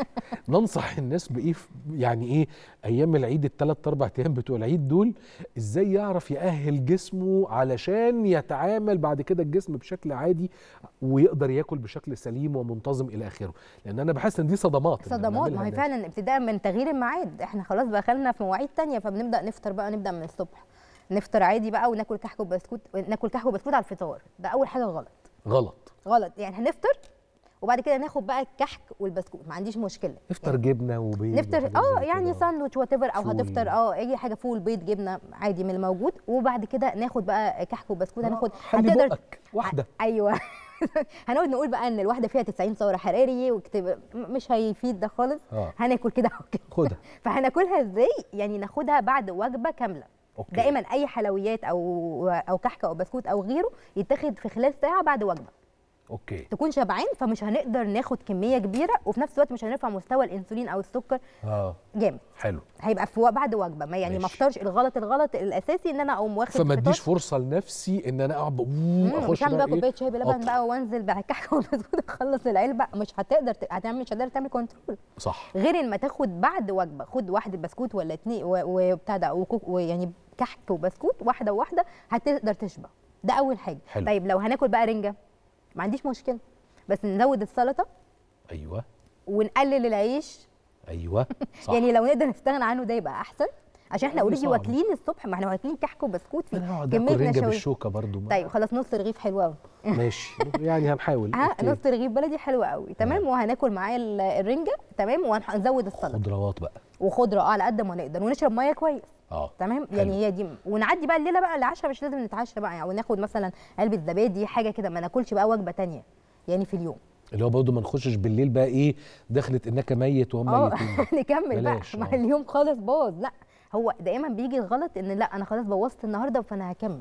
ننصح الناس بايه في- يعني ايه ايام العيد الثلاث اربع ايام بتوع العيد دول ازاي يعرف يأهل جسمه علشان يتعامل بعد كده الجسم بشكل عادي ويقدر ياكل بشكل سليم ومنتظم الى اخره لان انا بحس ان دي صدمات إن صدمات بنعملها ما هي الناس. فعلا ابتداء من تغيير الميعاد احنا خلاص بقى خلنا في مواعيد تانية فبنبدا نفطر بقى نبدا من الصبح نفطر عادي بقى وناكل كحك وبسكوت ناكل كحك وبسكوت على الفطار ده اول حاجه غلط غلط غلط يعني هنفطر وبعد كده ناخد بقى الكحك والبسكوت ما عنديش مشكله نفطر جبنه وبيض نفطر وحاجات اه زي يعني كده. ساندوتش وات او فول. هتفطر اه اي حاجه فول بيض جبنه عادي من الموجود وبعد كده ناخد بقى كحك وبسكوت هناخد حلي بقك واحده ايوه هنقعد نقول بقى ان الواحده فيها 90 سعر حراري وكتب م- مش هيفيد ده خالص اه هناكل كده وكده خدها فهناكلها ازاي يعني ناخدها بعد وجبه كامله اوكي دائما اي حلويات او او كحك او بسكوت او غيره يتاخد في خلال ساعه بعد وجبه اوكي تكون شبعان فمش هنقدر ناخد كميه كبيره وفي نفس الوقت مش هنرفع مستوى الانسولين او السكر اه جامد حلو هيبقى في بعد وجبه ما يعني ما ماشي. افطرش الغلط الغلط الاساسي ان انا اقوم واخد فما فطار. اديش فرصه لنفسي ان انا اقعد مم، أوه، مش اخش هعمل بقى بقى إيه؟ كوبايه شاي بلبن أطلع. بقى وانزل بالكحك والبسكوت اخلص العلبه مش هتقدر ت- هتعمل مش هتقدر تعمل كنترول صح غير ان ما تاخد بعد وجبه خد واحده بسكوت ولا اتنين و- وبتاع ده وكوك- ويعني كحك وبسكوت واحده واحده هتقدر تشبع ده اول حاجه حلو. طيب لو هناكل بقى رنجه ما عنديش مشكله بس نزود السلطه ايوه ونقلل العيش ايوه صح يعني لو نقدر نستغنى عنه ده يبقى احسن عشان احنا دي اوريدي صعبة. واكلين الصبح ما احنا واكلين كحك وبسكوت في انا هقعد كميه اكل رنجه نشويات بالشوكه برضو ما- طيب خلاص نص رغيف حلو قوي ماشي يعني هنحاول ها أوكي. نص رغيف بلدي حلو قوي تمام وهناكل معاه ال- الرنجه تمام وهنزود السلطه خضروات بقى وخضره اه على قد ما نقدر ونشرب ميه كويس اه تمام حلو. يعني هي دي ونعدي بقى الليله بقى العشاء مش لازم نتعشى بقى يعني وناخد مثلا علبه زبادي حاجه كده ما ناكلش بقى وجبه تانية يعني في اليوم اللي هو برضه ما نخشش بالليل بقى ايه دخلت انك ميت وهم اه ميتين نكمل بقى بلاش، مع آه. اليوم خالص باظ لا هو دائما بيجي الغلط ان لا انا خلاص بوظت النهارده فانا هكمل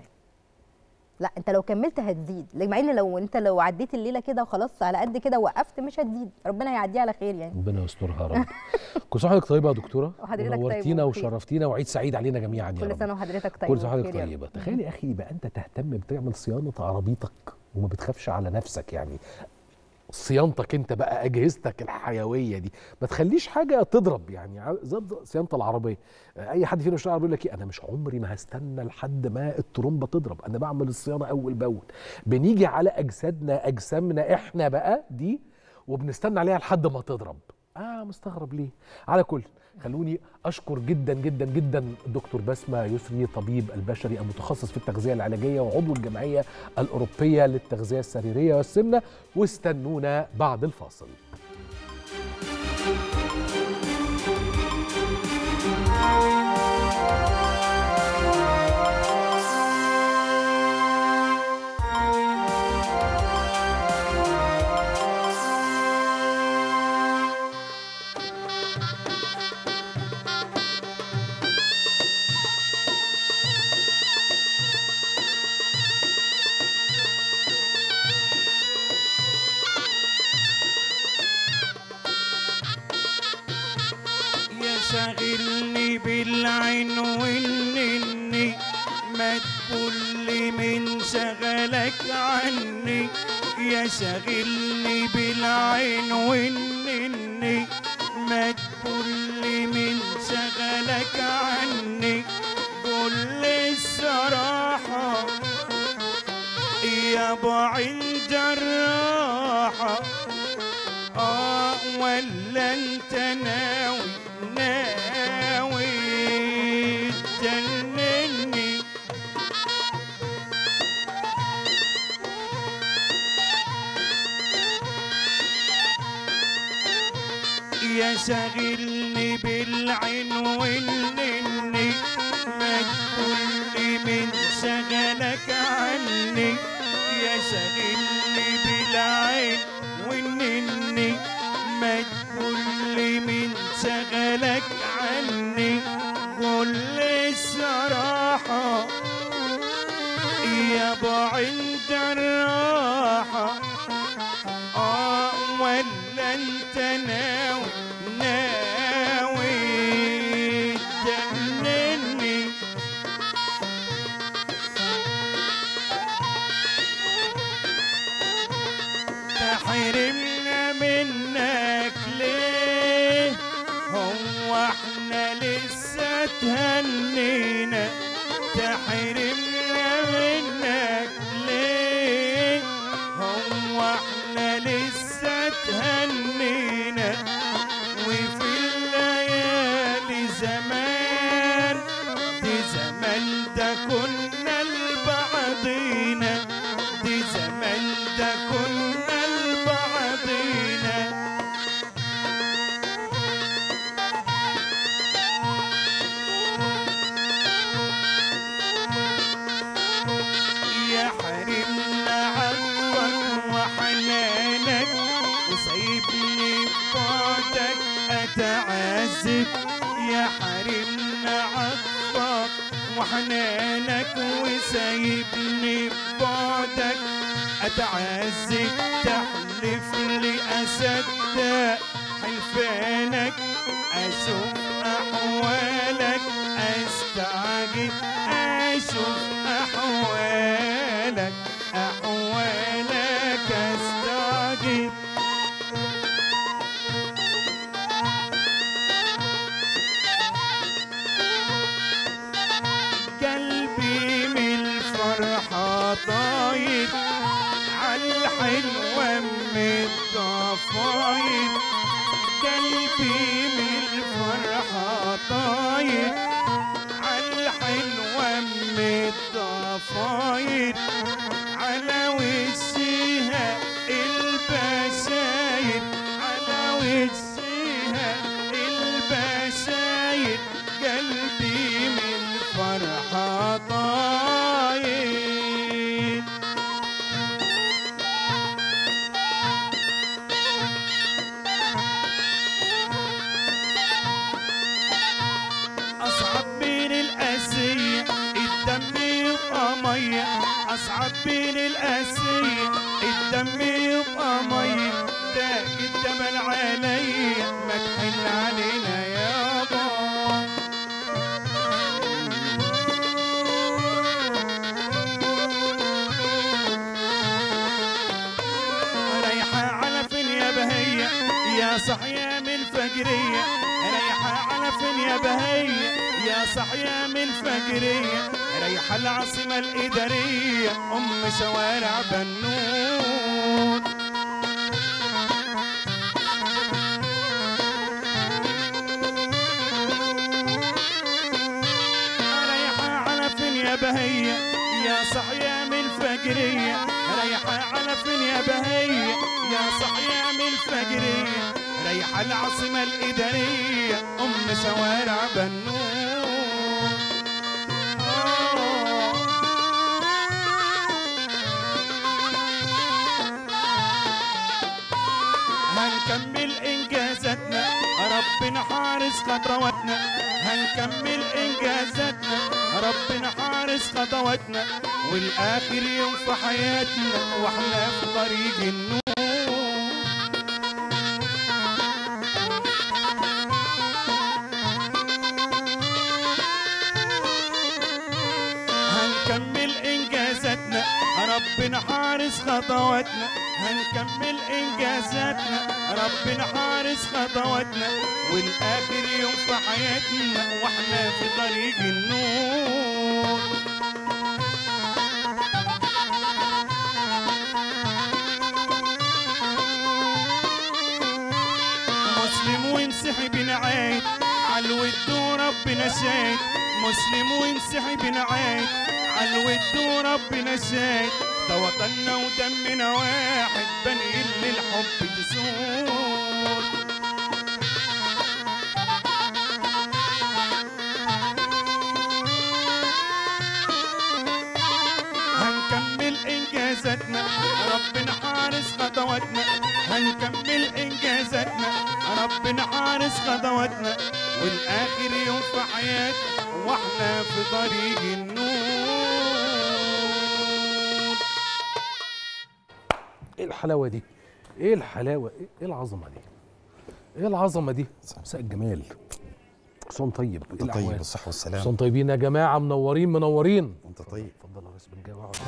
لا انت لو كملت هتزيد مع ان لو انت لو عديت الليله كده وخلاص على قد كده وقفت مش هتزيد ربنا يعديها على خير يعني ربنا يسترها يا رب كل سنه وحضرتك طيبه يا دكتوره وحضرتك طيب ونورتينا وبخير. وشرفتينا وعيد سعيد علينا جميعا يا كل رب سنه وحضرتك طيب كل سنه وحضرتك وبخير يا رب. طيبه تخيل يا اخي يبقى انت تهتم بتعمل صيانه عربيتك وما بتخافش على نفسك يعني صيانتك انت بقى اجهزتك الحيويه دي ما تخليش حاجه تضرب يعني ع- زي صيانه العربيه اي حد فينا بيشتغل عربيه يقول لك ايه انا مش عمري ما هستنى لحد ما الترومبه تضرب انا بعمل الصيانه اول باول بنيجي على اجسادنا اجسامنا احنا بقى دي وبنستنى عليها لحد ما تضرب اه مستغرب ليه على كل خلوني اشكر جدا جدا جدا الدكتور بسمه يسري طبيب البشري المتخصص في التغذيه العلاجيه وعضو الجمعيه الاوروبيه للتغذيه السريريه والسمنه واستنونا بعد الفاصل شاغلني بالعين والنني ما تقولي من شغلك عني يا شاغلني بالعين والنني ما تقولي من شغلك عني قول لي الصراحة يا بعين جراحة اه ولا انت ناوي ناوي تجنني يا شاغلني بالعين والنني ما تقولي من شغلك عني يا شاغلني بالعين والنني ما تقولي من شغلك عني قول لي الصراحة يا بعين جراحة آه ولا انت ناوي ناوي تجنني تحرمنا منك ليه هو احنا لسه تهنينا تحرمنا منك ليه هو احنا لسه تهنينا وفي الليالي زمان دي زمان ده كنا لبعضينا دي زمان ده كنا لبعضينا يا حرمنا عطفك وحنانك وسايبني ببعدك اتعذب يا حرمنا عطفك وحنانك وسايبني ببعدك اتعذب تحلف لي اصدق حلفانك اشوف احوالك استعجب اشوف احوالك احوالك استعجب قلبي من الفرحة طاير عالحلوة من الضفاير قلبي من الفرحة طاير عالحلوة من الضفاير على وشها البشاير على وشها البشاير قلبي من الفرحة طاير أصعب من الأسية الدم يبقى مية أصعب من الأسية الدم يبقى مية ده الجبل عليا ما تحن علينا يابا رايحة على فين يا بهية يا صحية من الفجرية رايحة على فين يا بهية يا صحية من الفجرية رايحة العاصمة الإدارية أم شوارع بنون رايحة على فين يا بهية يا صحية من الفجرية رايحة على فين يا بهية يا صحية من الفجرية رايحة العاصمة الإدارية أم شوارع بنون آه. هنكمل انجازاتنا ربنا حارس خطواتنا هنكمل انجازاتنا ربنا حارس خطواتنا والاخر يوم في حياتنا واحنا في طريق النور خطواتنا هنكمل انجازاتنا ربنا حارس خطواتنا والاخر يوم في حياتنا واحنا في طريق النور مسلم ومسيحي بنعيد عالود وربنا شاهد مسلم ومسيحي بنعيد عالود وربنا شاهد ده وطننا ودمنا واحد بنقل للحب تسور هنكمل انجازاتنا ربنا حارس خطواتنا هنكمل انجازاتنا ربنا حارس خطواتنا والاخر يوم في حياتنا واحنا في طريق النور ايه الحلاوه دي ايه الحلاوه ايه إيه العظمه دي ايه العظمه دي مساء الجمال حسام طيب انت إيه طيب الأحوال؟ بالصحة والسلام حسام طيبين يا جماعه منورين منورين انت طيب اتفضل يا ريس بن جاي واقعد.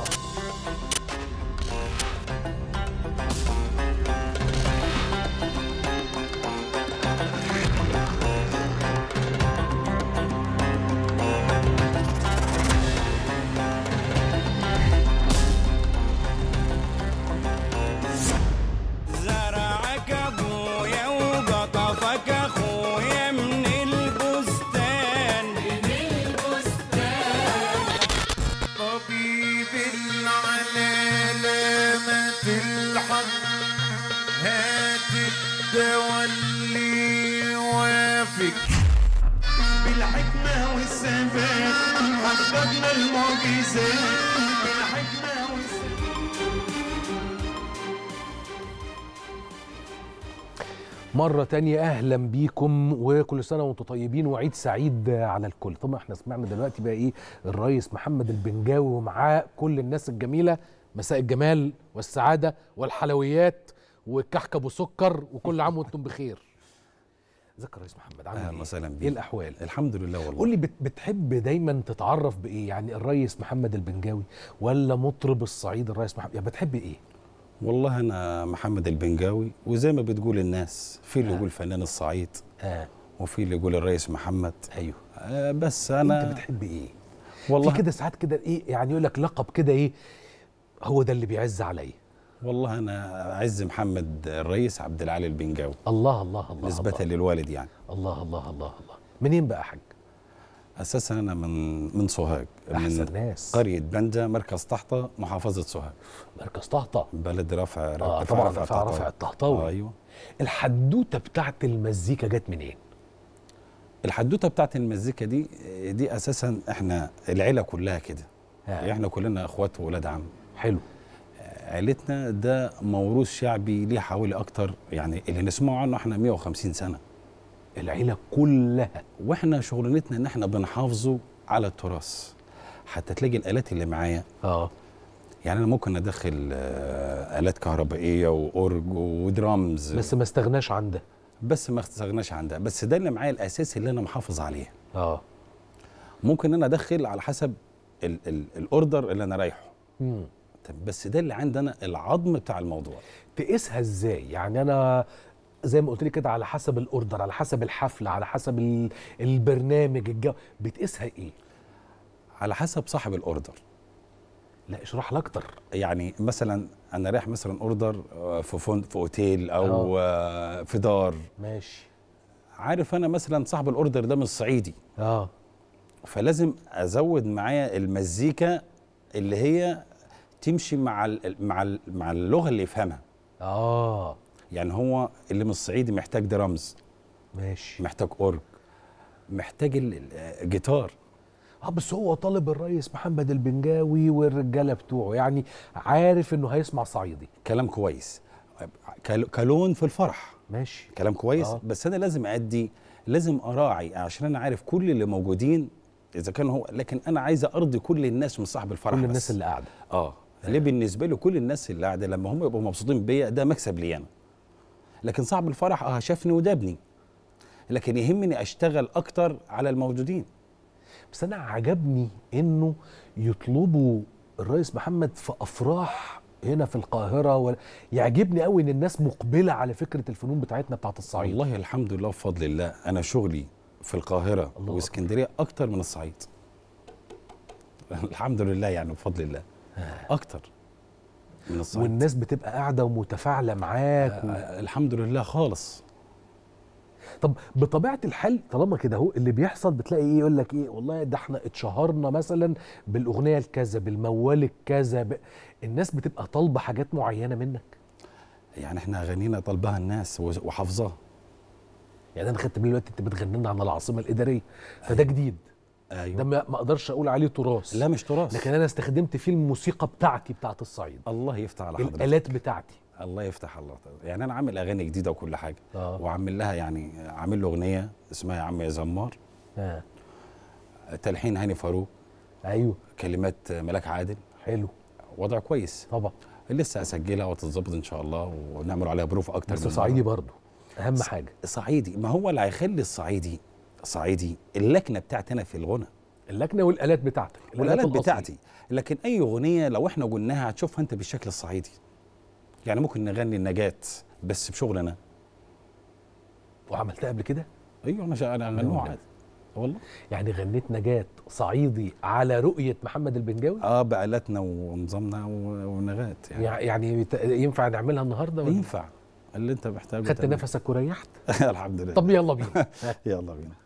زرعك ابويا وقطفك اخويا من البستان من البستان طبيب العلالة تلحق هات الدواء اللي يوافق بالحكمة والثبات حققنا المعجزات بالحكمة والثبات مرة تانية أهلا بيكم وكل سنة وأنتم طيبين وعيد سعيد على الكل طبعا احنا سمعنا دلوقتي بقى إيه الرئيس محمد البنجاوي ومعاه كل الناس الجميلة مساء الجمال والسعادة والحلويات والكحك أبو سكر وكل عام وأنتم بخير ازيك يا ريس محمد عامل اهلا إيه؟ وسهلا بيك إيه الأحوال؟ الحمد لله والله قول لي بت- بتحب دايما تتعرف بإيه؟ يعني الرئيس محمد البنجاوي ولا مطرب الصعيد الرئيس محمد يعني بتحب إيه؟ والله انا محمد البنجاوي وزي ما بتقول الناس في اللي آه. يقول فنان الصعيد آه وفي اللي يقول الرئيس محمد أيوه آه بس أنا انا أنت بتحب إيه؟ والله في كده ساعات كده ايه يعني يقول لك لقب كده ايه هو ده اللي بيعز عليا والله انا اعز محمد الرئيس عبد العالي البنجاوي الله الله الله نسبة الله للوالد يعني الله الله الله الله منين بقى يا حاج اساسا انا من من سوهاج احسن من ناس قرية بنجا مركز طحطة محافظة سوهاج مركز طهطا بلد رفع اه رفع طبعا رفع رفع رفع الطهطاوي آه ايوه الحدوته بتاعت المزيكا جت منين الحدوته بتاعت المزيكا دي دي اساسا احنا العيله كلها كده آه. احنا كلنا اخوات وولاد عم حلو عيلتنا ده موروث شعبي ليه حوالي اكتر يعني اللي نسمعه عنه احنا 150 سنه العيله كلها واحنا شغلانتنا ان احنا بنحافظه على التراث حتى تلاقي الالات اللي معايا اه يعني انا ممكن ادخل آه، الات كهربائيه واورج ودرامز بس ما استغناش عن ده بس ما استغناش عن ده بس ده اللي معايا الاساسي اللي انا محافظ عليه اه ممكن انا ادخل على حسب ال ال الاوردر اللي انا رايحه مم. طب بس ده اللي عندنا العظم بتاع الموضوع تقيسها ازاي يعني انا زي ما قلت لي كده على حسب الاوردر على حسب الحفله على حسب ال- البرنامج الجو بتقيسها ايه على حسب صاحب الاوردر لا اشرح لي اكتر يعني مثلا انا رايح مثلا اوردر آه، في فندق في اوتيل او آه، في دار ماشي عارف انا مثلا صاحب الاوردر ده من الصعيدي اه فلازم ازود معايا المزيكا اللي هي تمشي مع ال مع ال مع اللغه اللي يفهمها اه يعني هو اللي من الصعيدي محتاج درامز ماشي محتاج اورج محتاج ال- ال- الجيتار اه بس هو طالب الرئيس محمد البنجاوي والرجاله بتوعه يعني عارف انه هيسمع صعيدي كلام كويس كل- كلون في الفرح ماشي كلام كويس آه. آه. بس انا لازم ادي لازم اراعي عشان انا عارف كل اللي موجودين اذا كان هو لكن انا عايز ارضي كل الناس من صاحب الفرح كل بس. الناس اللي قاعده اه ليه بالنسبه له كل الناس اللي قاعده لما هم يبقوا مبسوطين بيا ده مكسب لي انا لكن صاحب الفرح اه شافني ودابني لكن يهمني اشتغل اكتر على الموجودين بس انا عجبني انه يطلبوا الرئيس محمد في افراح هنا في القاهره و... يعجبني قوي ان الناس مقبله على فكره الفنون بتاعتنا بتاعت الصعيد والله الحمد لله بفضل الله انا شغلي في القاهره الله واسكندريه اكتر من الصعيد الحمد لله يعني بفضل الله اكتر من الصعيد والناس بتبقى قاعده ومتفاعله معاك و... آه، الحمد لله خالص طب بطبيعه الحال طالما كده اهو اللي بيحصل بتلاقي ايه يقول لك ايه والله ده احنا اتشهرنا مثلا بالاغنيه الكذا بالموال الكذا ب... الناس بتبقى طالبه حاجات معينه منك يعني احنا اغانينا طالبها الناس و- وحافظاها يعني انا خدت بالي دلوقتي انت بتغني لنا عن العاصمه الاداريه فده جديد ده ايوه ما ما اقدرش اقول عليه تراث لا مش تراث لكن انا استخدمت فيه الموسيقى بتاعتي بتاعت الصعيد الله يفتح على حضرتك الالات بتاعتي الله يفتح الله يعني انا عامل اغاني جديده وكل حاجه اه وعامل لها يعني عامل له اغنيه اسمها يا عم يا زمار آه. تلحين هاني فاروق ايوه كلمات ملاك عادل حلو وضع كويس طبعا لسه اسجلها وتتظبط ان شاء الله ونعمل عليها بروف اكتر بس من صعيدي مرة. برضه اهم حاجه صعيدي ما هو اللي هيخلي الصعيدي صعيدي اللكنه بتاعتي انا في الغنى اللكنه والالات بتاعتك والالات الأصلية. بتاعتي لكن اي اغنيه لو احنا قلناها هتشوفها انت بالشكل الصعيدي يعني ممكن نغني النجاة بس بشغلنا وعملتها قبل كده ايوه انا شا- انا غنوها والله. عادي والله يعني غنيت نجاة صعيدي على رؤية محمد البنجاوي اه بآلاتنا ونظامنا و- ونغات يعني يع- يعني يت- ينفع نعملها النهارده ولا ينفع اللي انت محتاجه خدت تعمله. نفسك وريحت الحمد لله طب يلا بينا يلا بينا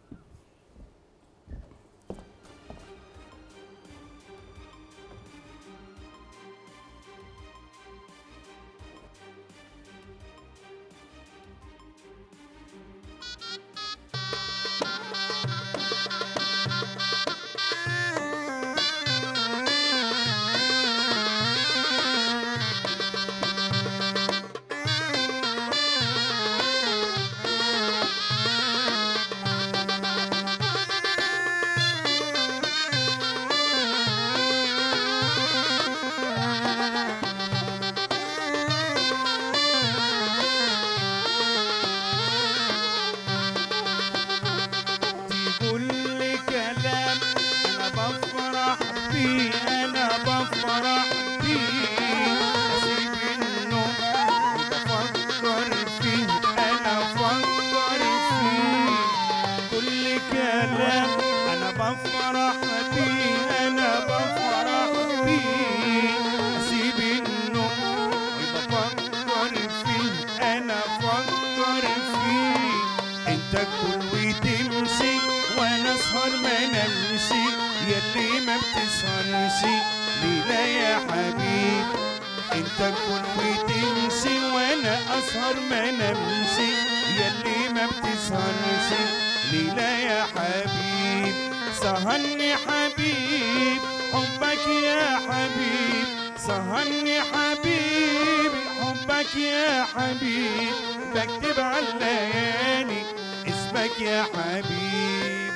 تقول لي كلام انا بفرح بيه انا بفرح بيه اسيب النوم وبفكر فيه انا افكر فيه كل كلام انا بفرح بيه انا بفرح بيه اسيب النوم وبفكر فيه انا افكر فيه انت كل وتمشي وانا اسهر ما نمشي يلي ما بتسهرش ليلة يا حبيب انت كل وتمشي وانا اسهر ما نمشي يلي ما بتسهرش ليلة يا حبيب سهرني حبيب حبك يا حبيب سهرني حبيب حبك يا حبيب بكتب على الليالي اسمك يا حبيبي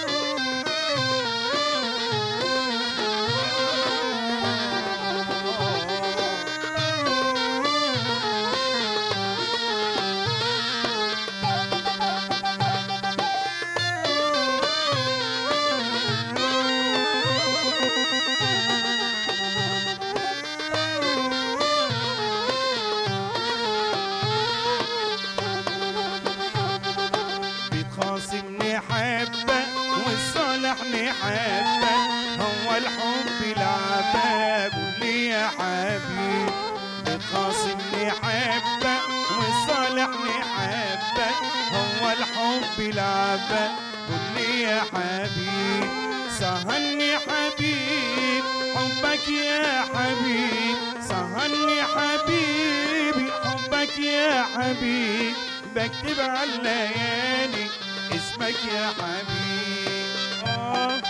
بتخاصمني حبة والصالح نحبة هو الحب لعبة قول لي يا حبيب بتخاصمني حبة والصالح نحبة هو الحب لعبة قول لي يا حبيب سهرني حبيب حبك يا حبيب سهرني حبيبي حبك يا حبيب بكتب على الليالي اسمك يا حبيب آه.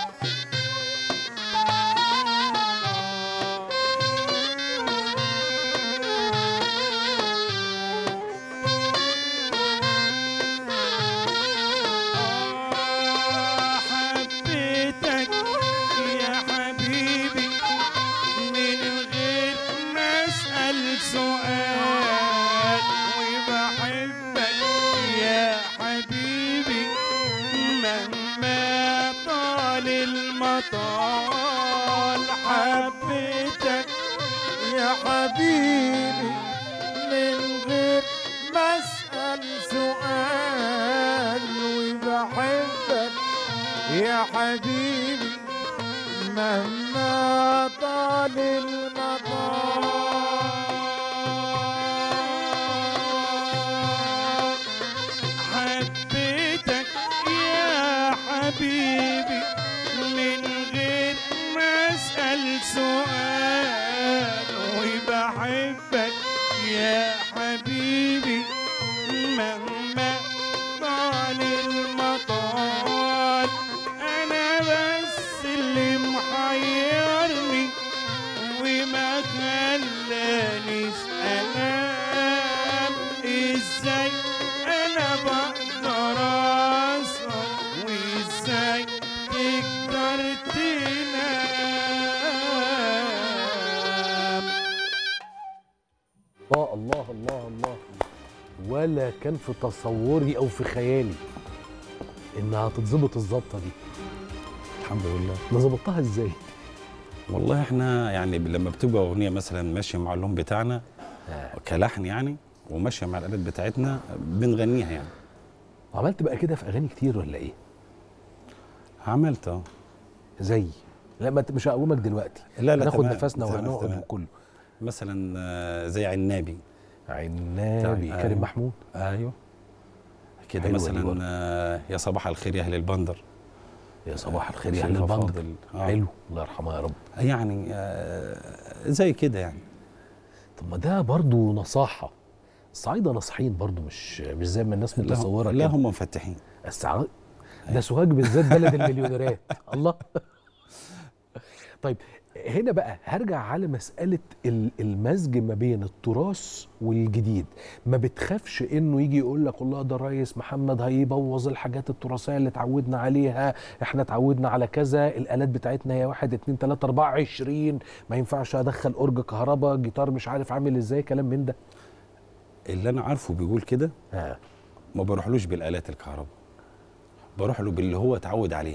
آه، حبيتك يا حبيبي من غير ما اسال سؤال وبحبك يا حبيبي مهما طال المطال حبيتك يا حبيبي من غير ما اسال سؤال وبحبك يا حبيبي مهما طال المطار حبيتك يا حبيبي من غير ما اسال سؤال وبحبك يا حبيبي مهما طال المطال انا بس اللي محيرني وما خلانيش انام ازاي انا بقدر اسهر وازاي تقدر تنام الله الله الله الله ولا كان في تصوري او في خيالي انها تتظبط الظبطه دي الحمد لله انا ظبطتها ازاي والله احنا يعني لما بتبقى اغنيه مثلا ماشيه مع اللون بتاعنا كلحن يعني وماشيه مع الالات بتاعتنا بنغنيها يعني عملت بقى كده في اغاني كتير ولا ايه عملت اه زي لا ما ت- مش هقومك دلوقتي لا لا ناخد تمام، نفسنا تمام، وهنقعد تمام. وكله مثلا آه، زي عنابي عنابي بتاع- كريم أيوه. محمود ايوه كده حلوة دي مثلا برضه. آه، يا صباح الخير يا اهل البندر يا صباح الخير يا اهل شريفة البندر فاضل. آه. حلو الله يرحمها يا رب يعني آه، زي كده يعني طب ما ده برضو نصاحه الصعايده ناصحين برضو مش مش زي ما الناس لا هم- متصوره لا كده هم مفتحين السعراء ده سوهاج بالذات بلد المليونيرات الله طيب هنا بقى هرجع على مسألة ال- المزج ما بين التراث والجديد ما بتخافش انه يجي يقول لك والله ده الرئيس محمد هيبوظ الحاجات التراثية اللي اتعودنا عليها احنا اتعودنا على كذا الالات بتاعتنا هي واحد اتنين تلاتة اربعة عشرين ما ينفعش ادخل اورج كهرباء جيتار مش عارف عامل ازاي كلام من ده اللي انا عارفه بيقول كده آه. ما بروحلوش بالالات الكهرباء بروح له باللي هو اتعود عليه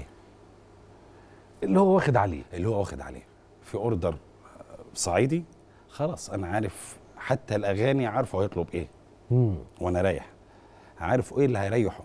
اللي هو واخد عليه اللي هو واخد عليه في اوردر صعيدي خلاص انا عارف حتى الاغاني عارفه هيطلب ايه مم. وانا رايح عارف ايه اللي هيريحه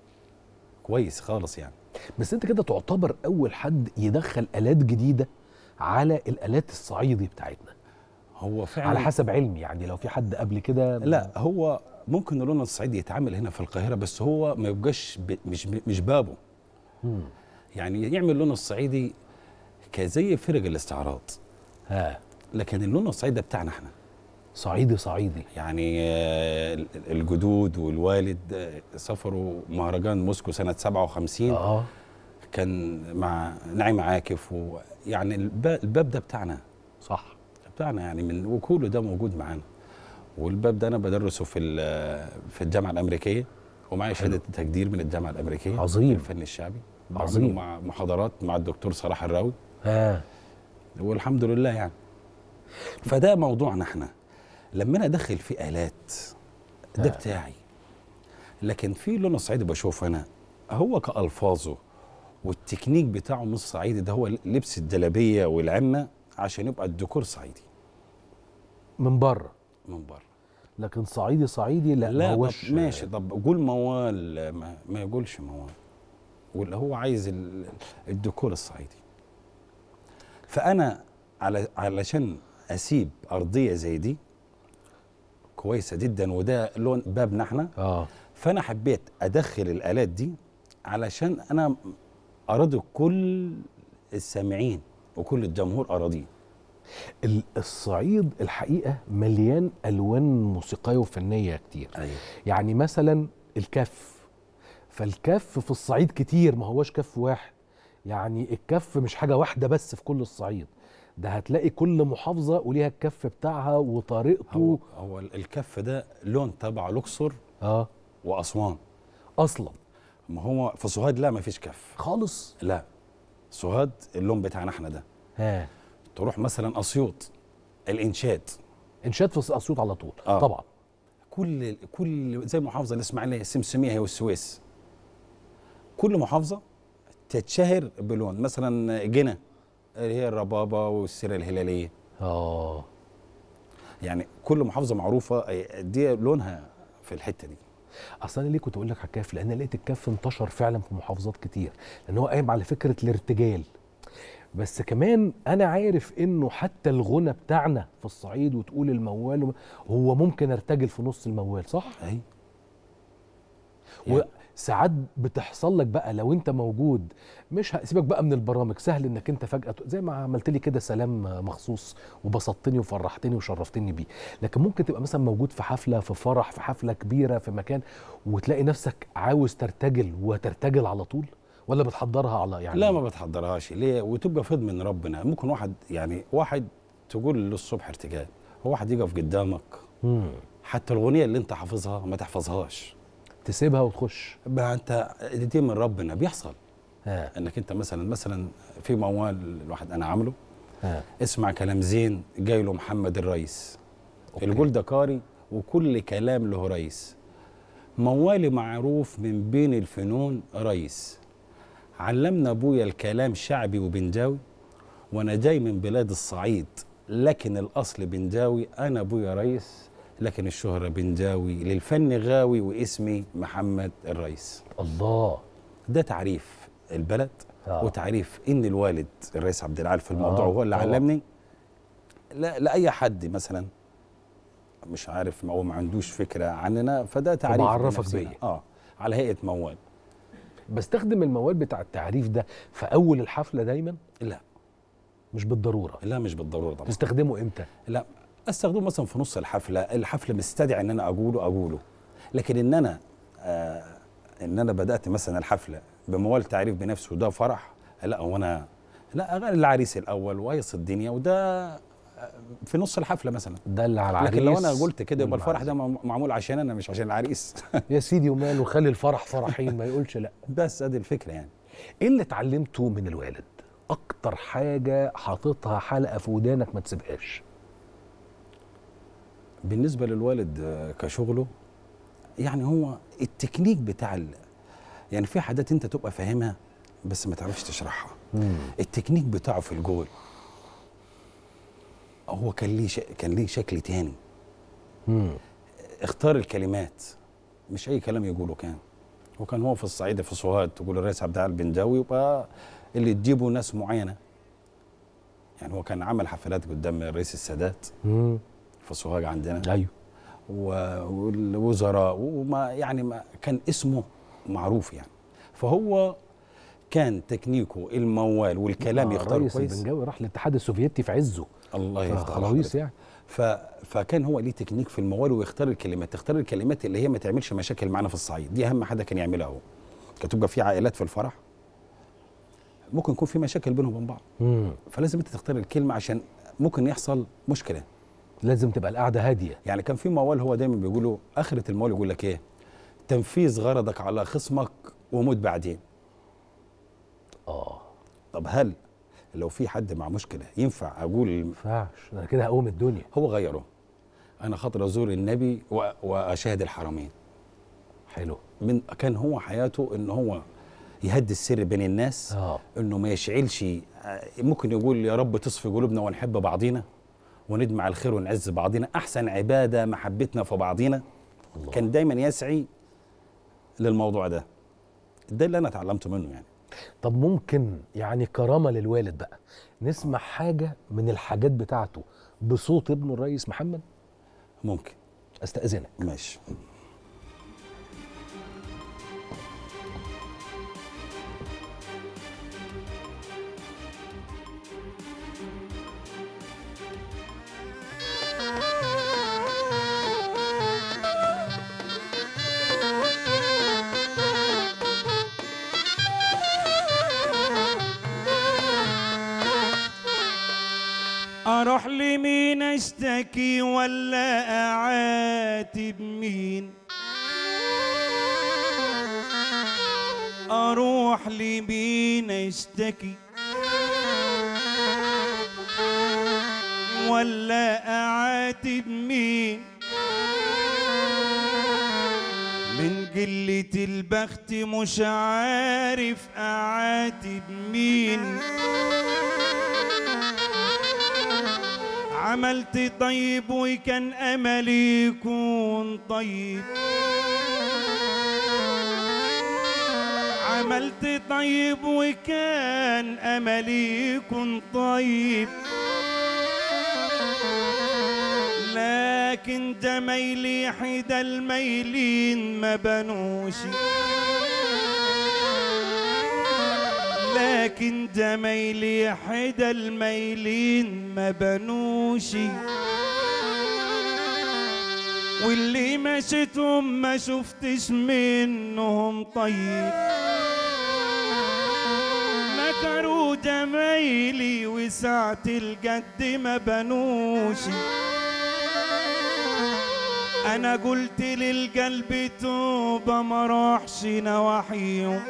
كويس خالص يعني بس انت كده تعتبر اول حد يدخل الات جديده على الالات الصعيدي بتاعتنا هو فعلا على حسب علمي يعني لو في حد قبل كده لا هو ممكن اللون الصعيدي يتعامل هنا في القاهره بس هو ما يبقاش ب... مش مش بابه مم. يعني يعمل اللون الصعيدي كزي فرق الاستعراض ها لكن اللون الصعيدي ده بتاعنا احنا صعيدي صعيدي يعني آه، الجدود والوالد آه، سافروا مهرجان موسكو سنه 57 اه كان مع نعيم عاكف ويعني الب- الباب ده بتاعنا صح بتاعنا يعني من وكله ده موجود معانا والباب ده انا بدرسه في ال- في الجامعه الامريكيه ومعايا حلو. شهاده تقدير من الجامعه الامريكيه عظيم. الفن الشعبي عظيم. بعمله مع محاضرات مع الدكتور صلاح الراوي ها والحمد لله يعني فده موضوعنا احنا لما انا ادخل فيه الات ده آه. بتاعي لكن في لون الصعيدي بشوف انا هو كالفاظه والتكنيك بتاعه مش صعيدي ده هو لبس الجلابيه والعمه عشان يبقى الديكور صعيدي من بره من بره لكن صعيدي صعيدي لا, لا ما طب هوش ماشي طب قول موال ما, ما يقولش موال واللي هو عايز ال- الديكور الصعيدي فانا على علشان اسيب ارضيه زي دي كويسه جدا وده لون بابنا احنا اه فانا حبيت ادخل الالات دي علشان انا ارضي كل السامعين وكل الجمهور اراضيه ال- الصعيد الحقيقه مليان الوان موسيقيه وفنيه كتير ايوه يعني مثلا الكف فالكف في الصعيد كتير ما هوش كف واحد يعني الكف مش حاجة واحدة بس في كل الصعيد ده هتلاقي كل محافظة وليها الكف بتاعها هو وطريقته هو الكف ده لون تبع الاقصر اه واسوان اصلا ما هو في سوهاج لا ما فيش كف خالص لا سوهاج اللون بتاعنا احنا ده ها تروح مثلا اسيوط الانشاد انشاد في اسيوط على طول آه. طبعا كل كل زي محافظه الاسماعيليه السمسميه هي والسويس كل محافظه تتشهر بلون مثلا جنة اللي هي الربابه والسيره الهلاليه اه يعني كل محافظه معروفه آه، دي لونها في الحته دي اصل انا ليه كنت اقول لك على الكاف لان لقيت الكاف انتشر فعلا في محافظات كتير لان هو قايم على فكره الارتجال بس كمان انا عارف انه حتى الغنى بتاعنا في الصعيد وتقول الموال هو ممكن ارتجل في نص الموال صح اي يعني- وساعات بتحصل لك بقى لو انت موجود مش هسيبك بقى من البرامج سهل انك انت فجاه ت- زي ما عملت لي كده سلام مخصوص وبسطتني وفرحتني وشرفتني بيه لكن ممكن تبقى مثلا موجود في حفله في فرح في حفله كبيره في مكان وتلاقي نفسك عاوز ترتجل وترتجل على طول ولا بتحضرها على يعني لا ما بتحضرهاش ليه وتبقى فضل من ربنا ممكن واحد يعني واحد تقول له الصبح ارتجال هو واحد يقف قدامك مم. حتى الاغنيه اللي انت حافظها ما تحفظهاش تسيبها وتخش بقى انت دي من ربنا بيحصل ها انك انت مثلا مثلا في موال الواحد انا عامله ها اسمع كلام زين جاي له محمد الرئيس أوكي. الجول ده قاري وكل كلام له رئيس موالي معروف من بين الفنون رئيس علمنا ابويا الكلام شعبي وبنجاوي وانا جاي من بلاد الصعيد لكن الاصل بنجاوي انا ابويا رئيس لكن الشهرة بنجاوي للفن غاوي واسمي محمد الرئيس الله ده تعريف البلد آه. وتعريف ان الوالد الرئيس عبد العال في الموضوع آه، هو اللي طبعا. علمني لا لاي حد مثلا مش عارف ما هو ما عندوش فكره عننا فده تعريف بعرفك بنفسنا. بيا. اه على هيئه موال بستخدم الموال بتاع التعريف ده في اول الحفله دايما لا مش بالضروره لا مش بالضروره طبعا تستخدمه امتى لا استخدمه مثلا في نص الحفله الحفله مستدعي ان انا اقوله اقوله لكن ان انا آه ان انا بدات مثلا الحفله بموال تعريف بنفسه وده فرح لا هو انا لا اغاني العريس الاول وهيص الدنيا وده آه، في نص الحفله مثلا ده اللي على العريس لكن لو انا قلت كده يبقى الفرح والمعازيم. ده مع- معمول عشان انا مش عشان العريس يا سيدي وماله خلي الفرح فرحين ما يقولش لا بس ادي الفكره يعني ايه اللي اتعلمته من الوالد اكتر حاجه حاططها حلقه في ودانك ما تسيبهاش بالنسبه للوالد آه، كشغله يعني هو التكنيك بتاع ال... يعني في حاجات انت تبقى فاهمها بس ما تعرفش تشرحها التكنيك بتاعه في الجول هو كان ليه ش... كان ليه شكل تاني مم. اختار الكلمات مش اي كلام يقوله كان وكان هو في الصعيد في سوهاج تقول الرئيس عبد العال بنجاوي يبقى اللي تجيبه ناس معينه يعني هو كان عمل حفلات قدام الرئيس السادات مم. في سوهاج عندنا ايوه و- والوزراء وما يعني ما كان اسمه معروف يعني فهو كان تكنيكه الموال والكلام آه، يختاره الرئيس كويس البنجاوي راح الاتحاد السوفيتي في عزه الله يفتح على خلاويص حضرتك. يعني ف... فكان هو ليه تكنيك في الموال ويختار الكلمات تختار الكلمات اللي هي ما تعملش مشاكل معانا في الصعيد دي اهم حاجه كان يعملها هو كانت تبقى في عائلات في الفرح ممكن يكون في مشاكل بينهم وبين بعض مم. فلازم انت تختار الكلمه عشان ممكن يحصل مشكله لازم تبقى القعده هاديه يعني كان في موال هو دايما بيقولوا اخره الموال يقول لك ايه تنفيذ غرضك على خصمك وموت بعدين اه طب هل لو في حد مع مشكله ينفع اقول ما ينفعش انا كده هقوم الدنيا هو غيره انا خاطر ازور النبي و- واشاهد الحرمين حلو من كان هو حياته ان هو يهدي السر بين الناس اه انه ما يشعلش آه، ممكن يقول يا رب تصفي قلوبنا ونحب بعضينا وندمع الخير ونعز بعضنا احسن عباده محبتنا في بعضنا الله. كان دايما يسعي للموضوع ده ده اللي انا اتعلمته منه يعني طب ممكن يعني كرامه للوالد بقى نسمع حاجه من الحاجات بتاعته بصوت ابنه الرئيس محمد ممكن استاذنك ماشي اروح لمين اشتكي ولا اعاتب مين اروح لمين اشتكي ولا اعاتب مين من قلة البخت مش عارف اعاتب مين عملت طيب وكان املي يكون طيب عملت طيب وكان املي يكون طيب لكن جميلي حدا الميلين ما بنوش لكن جميلي حدا الميلين ما بنوش واللي مشيتهم ما شفتش منهم طيب نكروا جمايلي وساعة الجد ما بنوش انا قلت للقلب توبة ما راحش نواحيهم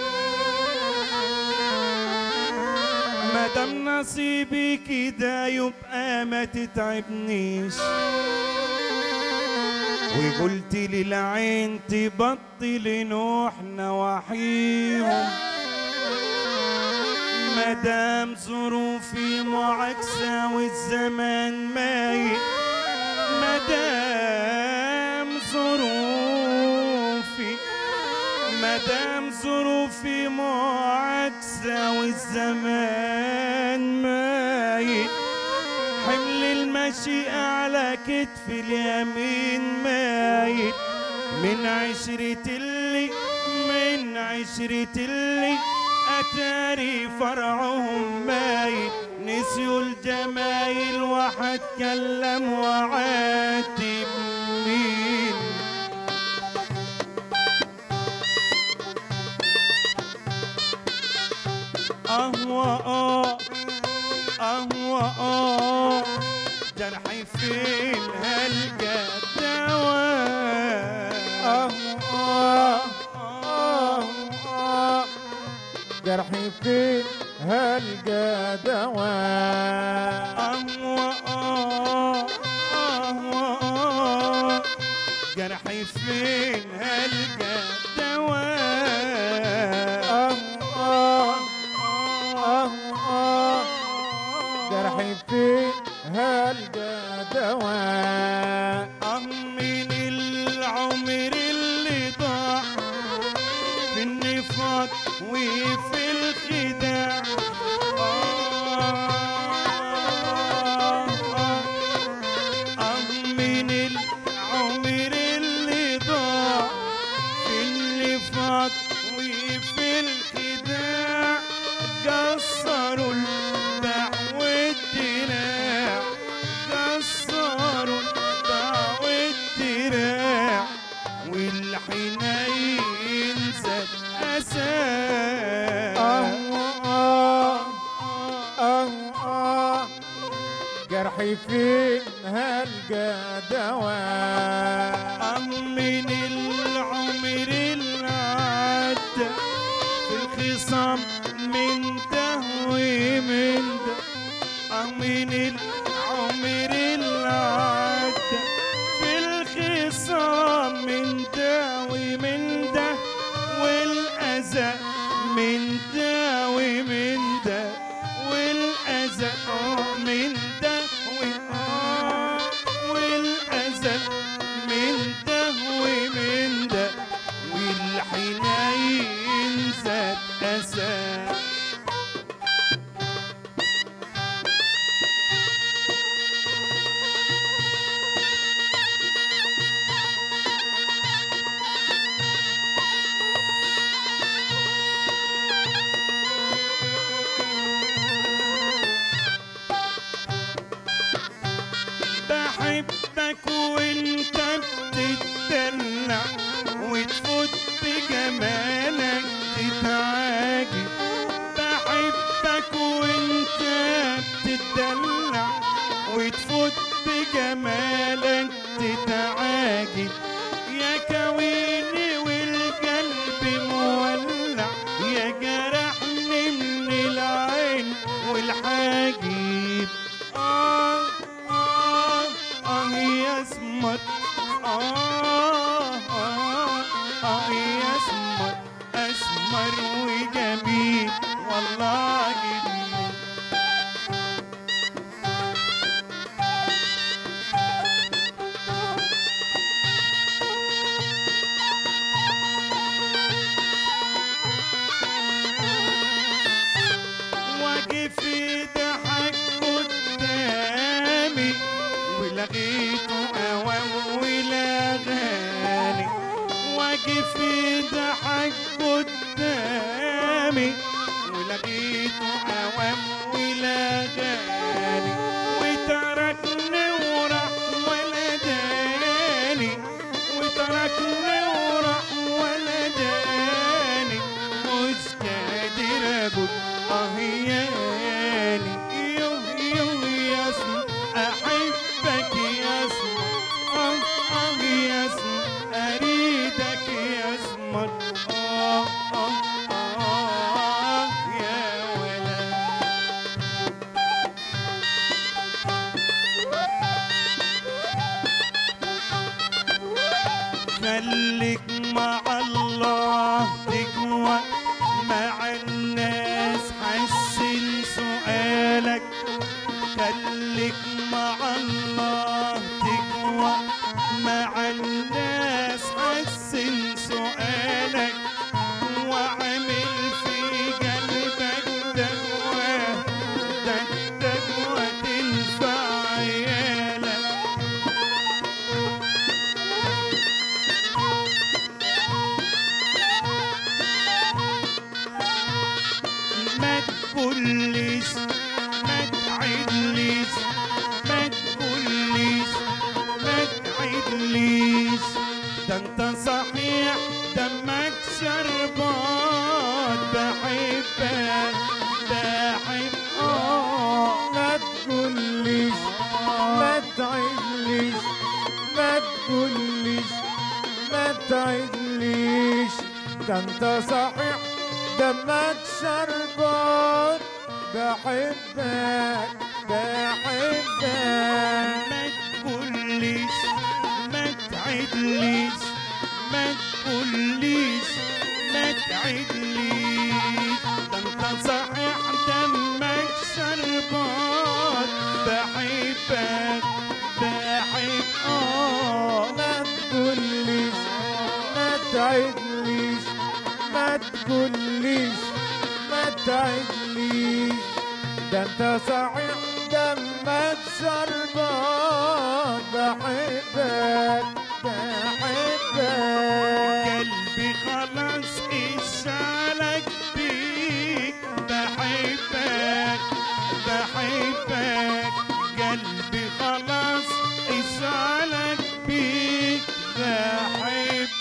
ما دام نصيبي كده يبقى ما تتعبنيش وقلت للعين تبطل نوح نواحيهم مدام ظروفي معاكسة والزمان مايل مدام ظروفي مدام ظروفي معاكسة والزمان مايل حمل المشيئة على كتف اليمين مايل من عشرة اللي من عشرة اللي أتاري فرعهم مايل نسيوا الجمايل وحتكلم وعاتب مين أهوى آه أهوى آه جرحي فين هلقى دواء آه آه آه آه جرحي فين هلقى دواء أهوى آه أهوى آه جرحي فين هلقى دواء آه آه آه آه جرحي فين هلقى دواء آه من العمر اللي ضاع في النفاق وفي الخداع آه آه آه من العمر اللي ضاع في النفاق وفي الخداع قصروا الباع والدراع قصروا الباع والدراع والحنين زاد أساء آه آه آه آه جرحي فين هلقى دواء أه من العمر العدى في الخصام من ده ومن ده أه من العمر العدى في الخصام من ده ومن ده والأذى من ده ومن ده والأذى آه من ده و- آه والأذى من ده ومن ده والحنين زاد أسى بحبك وانت بتتدلع وتفوت بجمالك تتعاجب بحبك وانت بتتدلع وتفوت بجمالك تتعاجب يا كويني والقلب مولع يا جرحني من العين والحاجب آه آه آه يا اسمر آه آه ولقيته اوام ولاغاني واقف يضحك قدامي ولقيته اوام ولاغاني وتركني وراح ولداني وتركني وراح ولداني مش قادر اقول اه ياني يوه يوه يا اسم احبك يا اسم اه اه يا اسم اريدك يا اسمك اه اه اه يا ولد خليك مع الله تقوى مع الناس حسن سؤالك خليك مع الله تقوى مع الناس حسن سؤالك واعمل في قلبك تقوى ده التقوى تنفع عيالك ما تقوليش ما تعدليش ما تقوليش ما تعدليش ده انت صحيح دمك شربات بحبك بحب اه ما تقوليش ما تعدليش ما تقوليش ما تعدليش ده انت صحيح دمك شربان بحبك بحبك ما تقوليش ما تعدليش ما تقوليش ما تعدليش ده انت صحيح دمك شربات بحبك بحب اه ما تقوليش ما تعدليش ما تقوليش ما تعدليش ده انت صحيح دمك شربان بحبك بحبك قلبي خلاص اشعلك بيك بحبك بحبك قلبي خلاص اشعلك بيك بحبك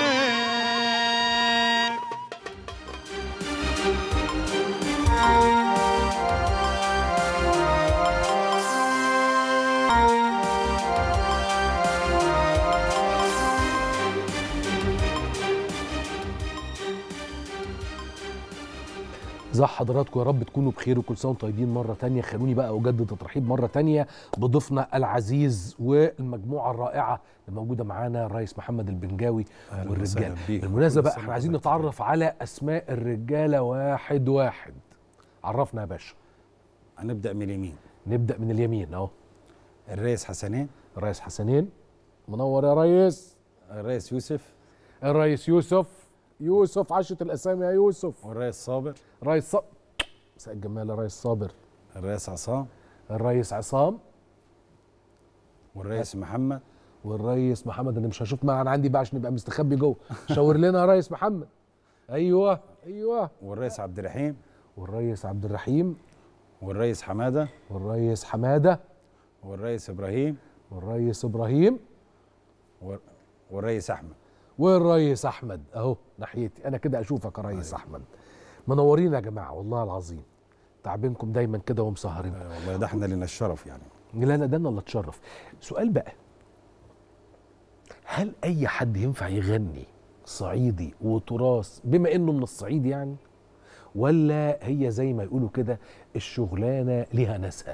ازي حضراتكم يا رب تكونوا بخير وكل سنه وانتم طيبين مره تانية خلوني بقى اجدد الترحيب مره تانية بضيفنا العزيز والمجموعه الرائعه اللي موجوده معانا الرئيس محمد البنجاوي أهلاً والرجاله وسهلاً بيك. بالمناسبه كل بقى سنة احنا عايزين وحضرتك نتعرف على اسماء الرجاله واحد واحد عرفنا يا باشا هنبدا من اليمين نبدا من اليمين اهو الرئيس حسنين الرئيس حسنين منور يا ريس الرئيس يوسف الرئيس يوسف يوسف عشت الاسامي يا يوسف والرئيس صابر رئيس ص... مساء الجمال الرئيس صابر الرئيس عصام الرئيس عصام والرئيس محمد والريس محمد انا مش هشوف معنا عندي بقى عشان نبقى مستخبي جوه شاور لنا يا ريس محمد ايوه ايوه والرئيس عبد الرحيم والريس عبد الرحيم والرئيس حماده والريس حماده والرئيس ابراهيم والريس ابراهيم وال- والرئيس احمد والريس احمد اهو ناحيتي انا كده اشوفك يا ريس احمد منورين يا جماعه والله العظيم تعبينكم دايما كده ومسهرين آه، والله ده احنا لنا الشرف يعني لا لا ده انا اللي اتشرف سؤال بقى هل اي حد ينفع يغني صعيدي وتراث بما انه من الصعيد يعني ولا هي زي ما يقولوا كده الشغلانه ليها ناسها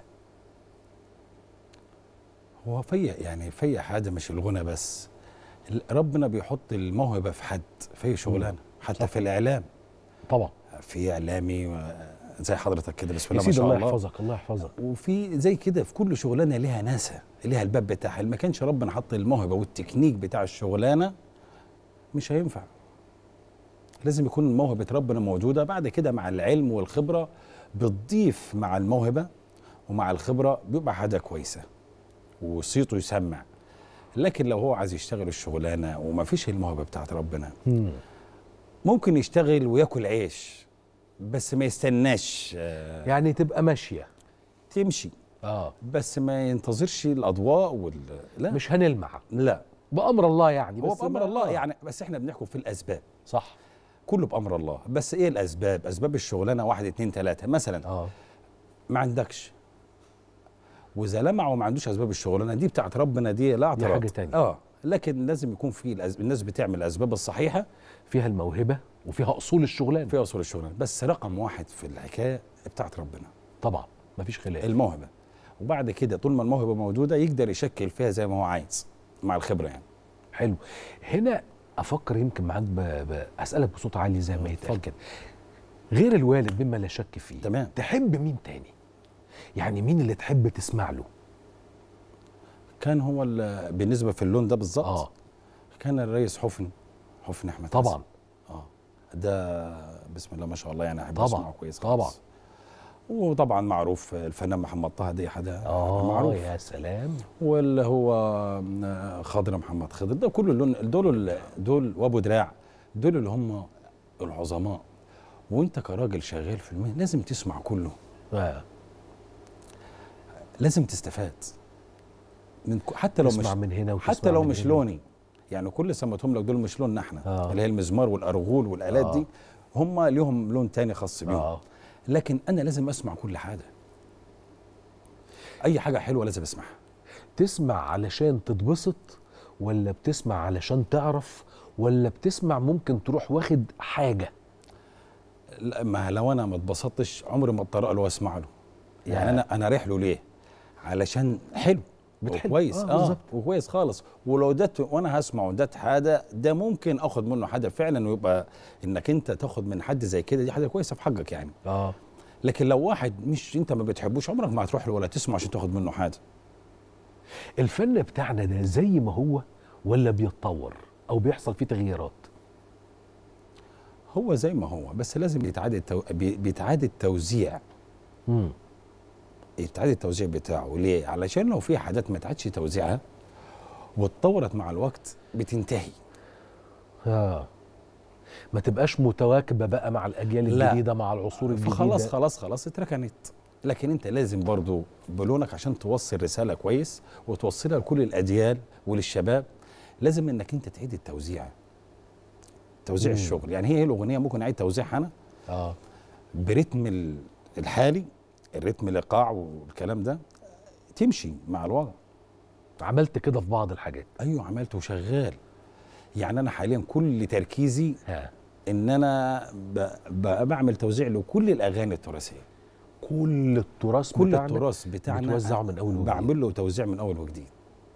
هو في يعني في حاجه مش الغنى بس ال- ربنا بيحط الموهبه في حد في شغلانه حتى في الاعلام طبعا في اعلامي آه، زي حضرتك كده بسم يا الله ما سيدي شاء الله الله يحفظك الله يحفظك وفي زي كده في كل شغلانه ليها ناسها ليها الباب بتاعها اللي ما كانش ربنا حط الموهبه والتكنيك بتاع الشغلانه مش هينفع لازم يكون موهبه ربنا موجوده بعد كده مع العلم والخبره بتضيف مع الموهبه ومع الخبره بيبقى حاجه كويسه وصيته يسمع لكن لو هو عايز يشتغل الشغلانه وما فيش الموهبه بتاعت ربنا مم. ممكن يشتغل وياكل عيش بس ما يستناش آه، يعني تبقى ماشيه تمشي اه بس ما ينتظرش الاضواء وال لا مش هنلمع لا بامر الله يعني هو بس بامر ما- الله آه. يعني بس احنا بنحكم في الاسباب صح كله بامر الله بس ايه الاسباب اسباب الشغلانه واحد اتنين تلاته مثلا اه ما عندكش واذا لمع وما عندوش اسباب الشغلانه دي بتاعت ربنا دي لا اعتراض حاجة تانية. اه لكن لازم يكون في الأز... الناس بتعمل الاسباب الصحيحه فيها الموهبه وفيها اصول الشغلانه في اصول الشغلانه بس رقم واحد في الحكايه بتاعت ربنا طبعا مفيش خلاف الموهبه وبعد كده طول ما الموهبه موجوده يقدر يشكل فيها زي ما هو عايز مع الخبره يعني حلو هنا افكر يمكن معاك ب... ب... اسالك بصوت عالي زي ما يتقال اتفضل. كده غير الوالد مما لا شك فيه تمام. تحب مين تاني يعني مين اللي تحب تسمع له كان هو ال- بالنسبه في اللون ده بالظبط اه كان الرئيس حفني حفني احمد طبعا حسن. اه ده بسم الله ما شاء الله يعني احب طبعاً، اسمعه كويس طبعاً. خالص. وطبعا معروف الفنان محمد طه دي حدا اه معروف يا سلام واللي هو آه، خضر محمد خضر ده كله اللون دول ال- دول وابو دراع دول اللي هم العظماء وانت كراجل شغال في المهنه لازم تسمع كله آه. لازم تستفاد من ك- حتى لو تسمع مش من هنا وتسمع حتى لو من مش هنا. لوني يعني كل اللي سميتهم لك دول مش لوننا احنا آه. اللي هي المزمار والارغول والالات آه. دي هم ليهم لون تاني خاص بيهم اه لكن انا لازم اسمع كل حاجه اي حاجه حلوه لازم اسمعها تسمع علشان تتبسط ولا بتسمع علشان تعرف ولا بتسمع ممكن تروح واخد حاجه لا، ما لو انا ما اتبسطتش عمري ما اتطرق له واسمع له يعني آه. انا انا رايح له ليه علشان حلو بتحب. كويس آه، اه, بالظبط. وكويس خالص ولو دت وانا هسمع ودت حاجه ده ممكن اخد منه حاجه فعلا ويبقى انك انت تاخد من حد زي كده دي حاجه كويسه في حقك يعني اه لكن لو واحد مش انت ما بتحبوش عمرك ما هتروح له ولا تسمع عشان تاخد منه حاجه الفن بتاعنا ده زي ما هو ولا بيتطور او بيحصل فيه تغييرات هو زي ما هو بس لازم يتعاد التو... بي- بيتعاد التوزيع امم يتعاد التوزيع بتاعه ليه علشان لو في حاجات ما تعادش توزيعها واتطورت مع الوقت بتنتهي اه ما تبقاش متواكبه بقى مع الاجيال لا. الجديده مع العصور الجديده فخلاص خلاص خلاص اتركنت لكن انت لازم برضو بلونك عشان توصل رساله كويس وتوصلها لكل الاجيال وللشباب لازم انك انت تعيد التوزيع توزيع مم. الشغل يعني هي الاغنيه ممكن اعيد توزيعها انا اه برتم ال- الحالي الرتم الايقاع والكلام ده تمشي مع الوضع عملت كده في بعض الحاجات ايوه عملته شغال يعني انا حاليا كل تركيزي ها ان انا ب... ب... بعمل توزيع لكل الاغاني التراثيه كل التراث كل بتاعنا التراث بتاعنا بتوزعه من أول وجديد. بعمل له توزيع من اول وجديد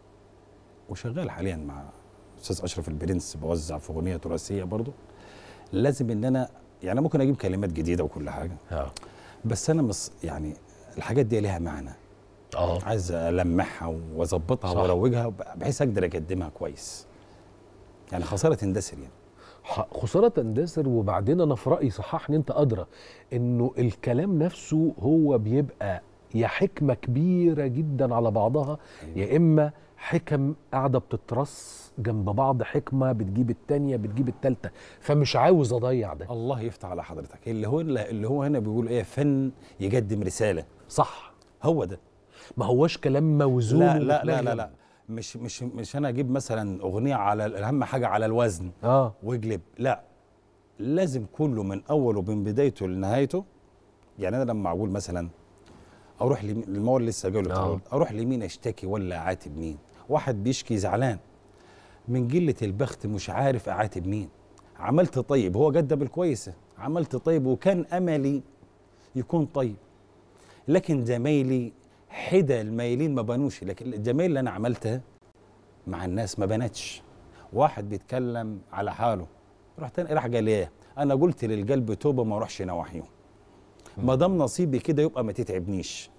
وشغال حاليا مع استاذ اشرف البرنس بوزع في اغنيه تراثيه برضو لازم ان انا يعني ممكن اجيب كلمات جديده وكل حاجه اه بس انا مص يعني الحاجات دي ليها معنى اه عايز المعها واظبطها صح. واروجها بحيث اقدر اقدمها كويس يعني خساره تندثر يعني ح- خسارة تندثر وبعدين انا في رايي صححني انت ادرى انه الكلام نفسه هو بيبقى يا حكمه كبيره جدا على بعضها يا اما حكم قاعده بتترص جنب بعض حكمه بتجيب التانيه بتجيب التالته فمش عاوز اضيع ده الله يفتح على حضرتك اللي هو اللي هو هنا بيقول ايه فن يقدم رساله صح هو ده ما هوش كلام موزون لا لا لا ومتنغم. لا لا مش مش مش انا اجيب مثلا اغنيه على اهم حاجه على الوزن اه واجلب لا لازم كله من اوله من بدايته لنهايته يعني انا لما اقول مثلا اروح لمين- المول لسه جاي آه. له اروح لمين اشتكي ولا اعاتب مين واحد بيشكي زعلان من قله البخت مش عارف اعاتب مين عملت طيب هو قدم الكويسه عملت طيب وكان املي يكون طيب لكن زمايلي حدى المايلين ما بنوش لكن الجمايل اللي انا عملتها مع الناس ما بنتش واحد بيتكلم على حاله رحت راح قال ايه انا قلت للقلب توبه ما اروحش نواحيهم ما دام نصيبي كده يبقى ما تتعبنيش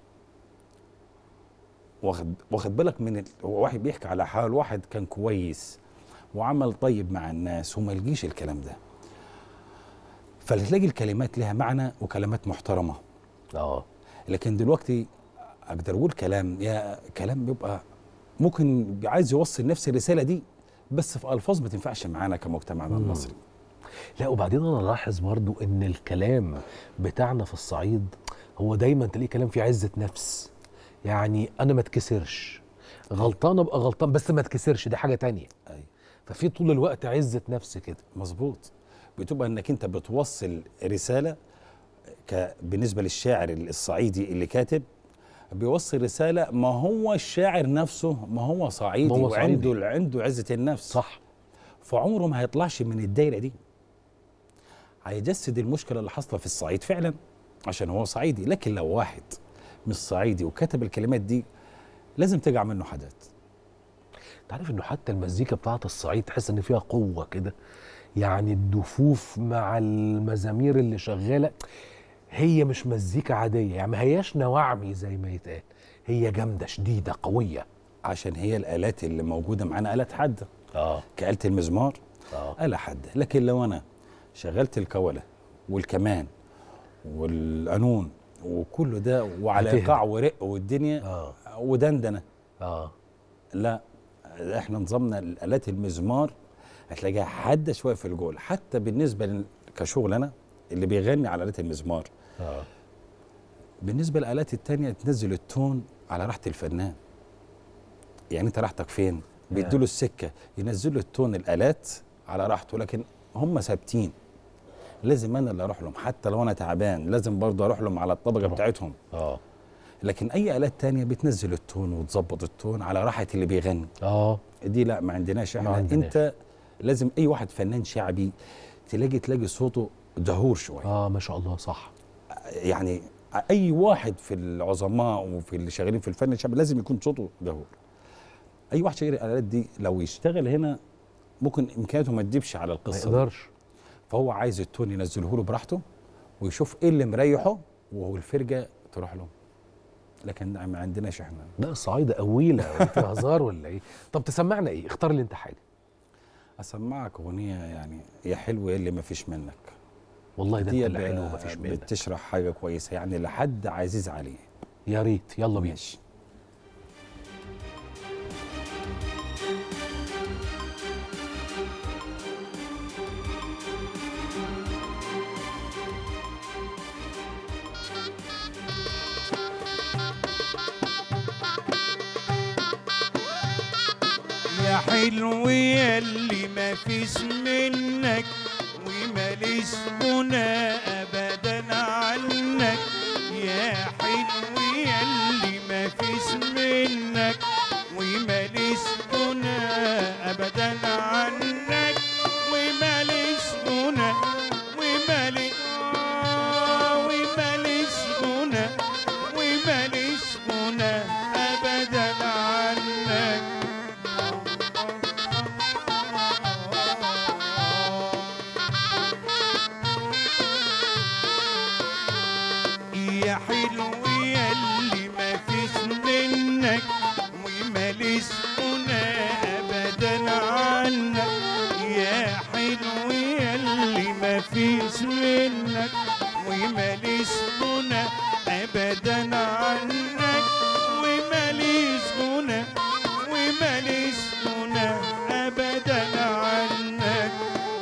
واخد واخد بالك من ال... هو واحد بيحكي على حال واحد كان كويس وعمل طيب مع الناس وما يلقيش الكلام ده فتلاقي الكلمات لها معنى وكلمات محترمه اه لكن دلوقتي اقدر اقول كلام يا كلام بيبقى ممكن عايز يوصل نفس الرساله دي بس في الفاظ ما تنفعش معانا كمجتمعنا المصري لا وبعدين انا لاحظ برضو ان الكلام بتاعنا في الصعيد هو دايما تلاقيه كلام فيه عزه نفس يعني انا ما اتكسرش غلطان ابقى غلطان بس ما اتكسرش دي حاجه تانية أيوة. ففي طول الوقت عزه نفس كده مظبوط بتبقى انك انت بتوصل رساله ك بالنسبه للشاعر الصعيدي اللي كاتب بيوصل رساله ما هو الشاعر نفسه ما هو صعيدي ما هو صعيدي. وعنده عنده عزه النفس صح فعمره ما هيطلعش من الدايره دي هيجسد المشكله اللي حاصله في الصعيد فعلا عشان هو صعيدي لكن لو واحد مش صعيدي وكتب الكلمات دي لازم تقع منه حاجات انت عارف انه حتى المزيكا بتاعت الصعيد تحس ان فيها قوه كده يعني الدفوف مع المزامير اللي شغاله هي مش مزيكا عاديه يعني ما هياش نواعمي زي ما يتقال هي جامده شديده قويه عشان هي الالات اللي موجوده معانا الات حاده اه كآلة المزمار اه آلة حادة لكن لو أنا شغلت الكولة والكمان والقانون وكل ده وعلى هتهدى. إيقاع ورق والدنيا اه ودندنة اه لا احنا نظامنا الآلات المزمار هتلاقيها حادة شوية في الجول حتى بالنسبة لل- كشغل أنا اللي بيغني على آلات المزمار اه بالنسبة للآلات التانية تنزل التون على راحة الفنان يعني انت راحتك فين بيدوا السكة ينزلوا التون الآلات على راحته لكن هم ثابتين لازم انا اللي اروح لهم حتى لو انا تعبان لازم برضه اروح لهم على الطبقة طبعا. بتاعتهم اه لكن اي آلات تانية بتنزل التون وتظبط التون على راحة اللي بيغني اه دي لا ما عندناش ما احنا عندناش. انت لازم اي واحد فنان شعبي تلاقي تلاقي صوته دهور شويه اه ما شاء الله صح يعني اي واحد في العظماء وفي اللي شغالين في الفن الشعبي لازم يكون صوته دهور اي واحد شغال الالات دي لو يشتغل هنا ممكن امكانياته ما تجيبش على ما القصه دي. يقدرش فهو عايز التون ينزله له براحته ويشوف ايه اللي مريحه وهو الفرجه تروح له لكن ما عندناش احنا لا الصعايده قويله ولا فيها هزار ولا ايه طب تسمعنا ايه اختار لي انت حاجه اسمعك اغنيه يعني يا حلو يا اللي ما فيش منك والله ده انت دي اللي ب- حلو ومفيش منك بتشرح حاجه كويسه يعني لحد عزيز عليه يا ريت يلا بينا ماشي يا حلو ياللي ما فيش منك وماليش غنى ابدا عنك يا حلو ياللي ما فيش منك وماليش غنى ابدا عنك وماليش غنى وماليش آه، وماليش غنى وماليش غنى ابدا عنك يا حلو ياللي ما فيش منك وماليش غنى ابدا عنك يا حلو ياللي ما فيش منك وماليش غنى ابدا عنك وماليش غنى وماليش غنى ابدا عنك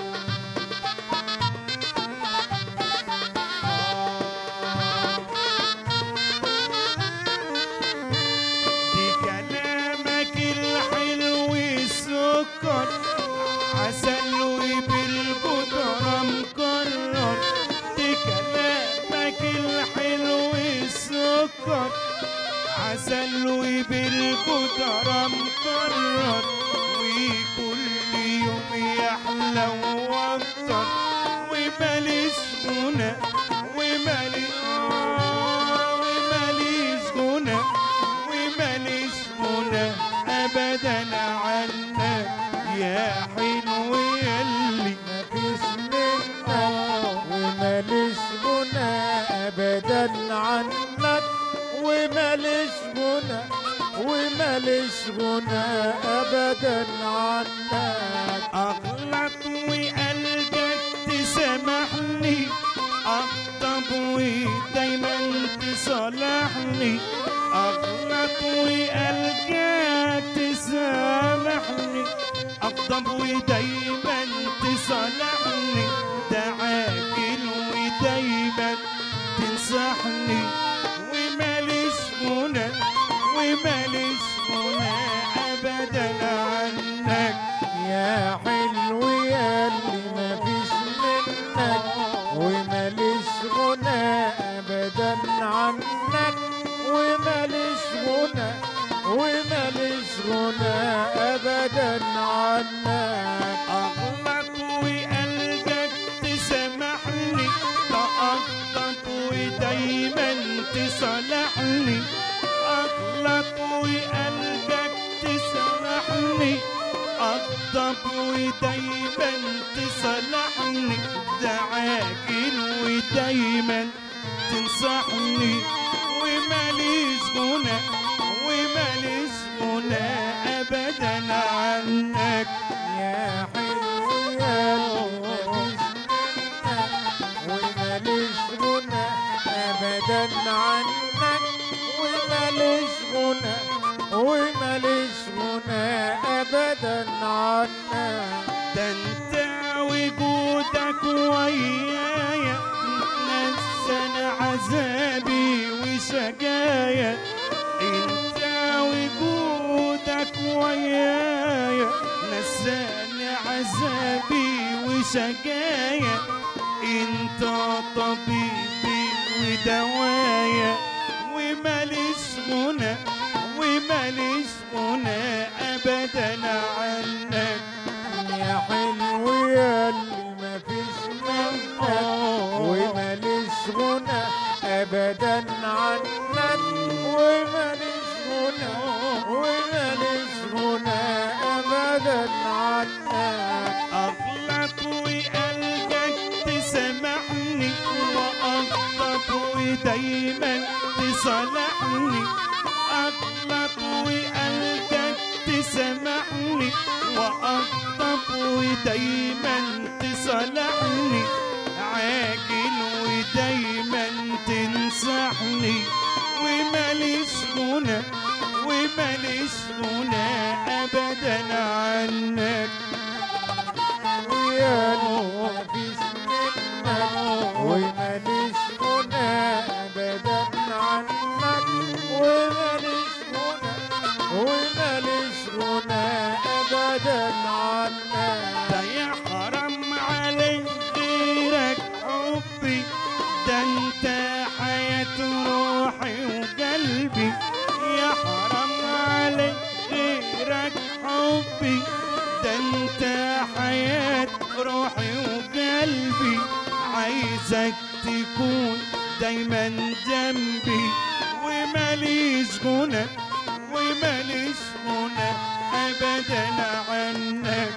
دي كلامك الحلو السكر عسل وبالقدرة مكرر دي كلامك الحلو السكر عسل وبالقدرة مكرر وكل يوم يحلى واكتر وماليش غنى وماليش آه، وماليش غنى وماليش غنى ابدا عنك يا حلو ياللي مفيش منك وماليش غنى ابدا عنك وماليش غنى وماليش غنى ابدا عنك اغلط وقلبك تسامحني اغضب ودايما تصالحني اغلط وقلبك تسامحني أغضب ودايما تصالحني ده عاقل ودايما تنصحني وماليش غنى وماليش غنى أبدا عنك يا حلو يا اللي مفيش منك وماليش غنى ابدا عنك وماليش غنى وماليش غنى ابدا عنك أغلط وقلبك تسامحني تأغلط ودايما تصالحني أغلط وقلبك تسامحني أغضب ودايما تصالحني ده عاقل ودايما تنصحني وماليش غنى وماليش غنى أبدا عنك يا حلو يا اللي مفيش منك وماليش غنى ابدا عنك وماليش غنى وماليش غنى ابدا عنك ده انت وجودك ويايا نسى عذابي وشجايا انت وجودك ويايا نساني عذابي وشجايا انت طبيبي ودوايا وماليش غنى وماليش غنى ابدا عنك يا حلو يا اللي مفيش منك وماليش غنى ابدا عنك وماليش غنى وماليش غنى ابدا عنك أغلط وقلبك تسامحني وأغلط ودايما تصالحني أغلط وقلبك تسامحني وأغضب ودايما تصالحني عاجل ودايما تنصحني وماليش غنى وماليش غنى أبدا عنك ويا اللي مفيش منك وماليش غنى ابدا عنك وماليش غنى وماليش غنى ابدا عنك ده يا حرام عليك غيرك حبي ده انت حياة روحي وقلبي يا حرام عليك غيرك حبي ده انت حياة روحي وقلبي عايزك تكون دايما جنبي وماليش غنى وماليش غنى ابدا عنك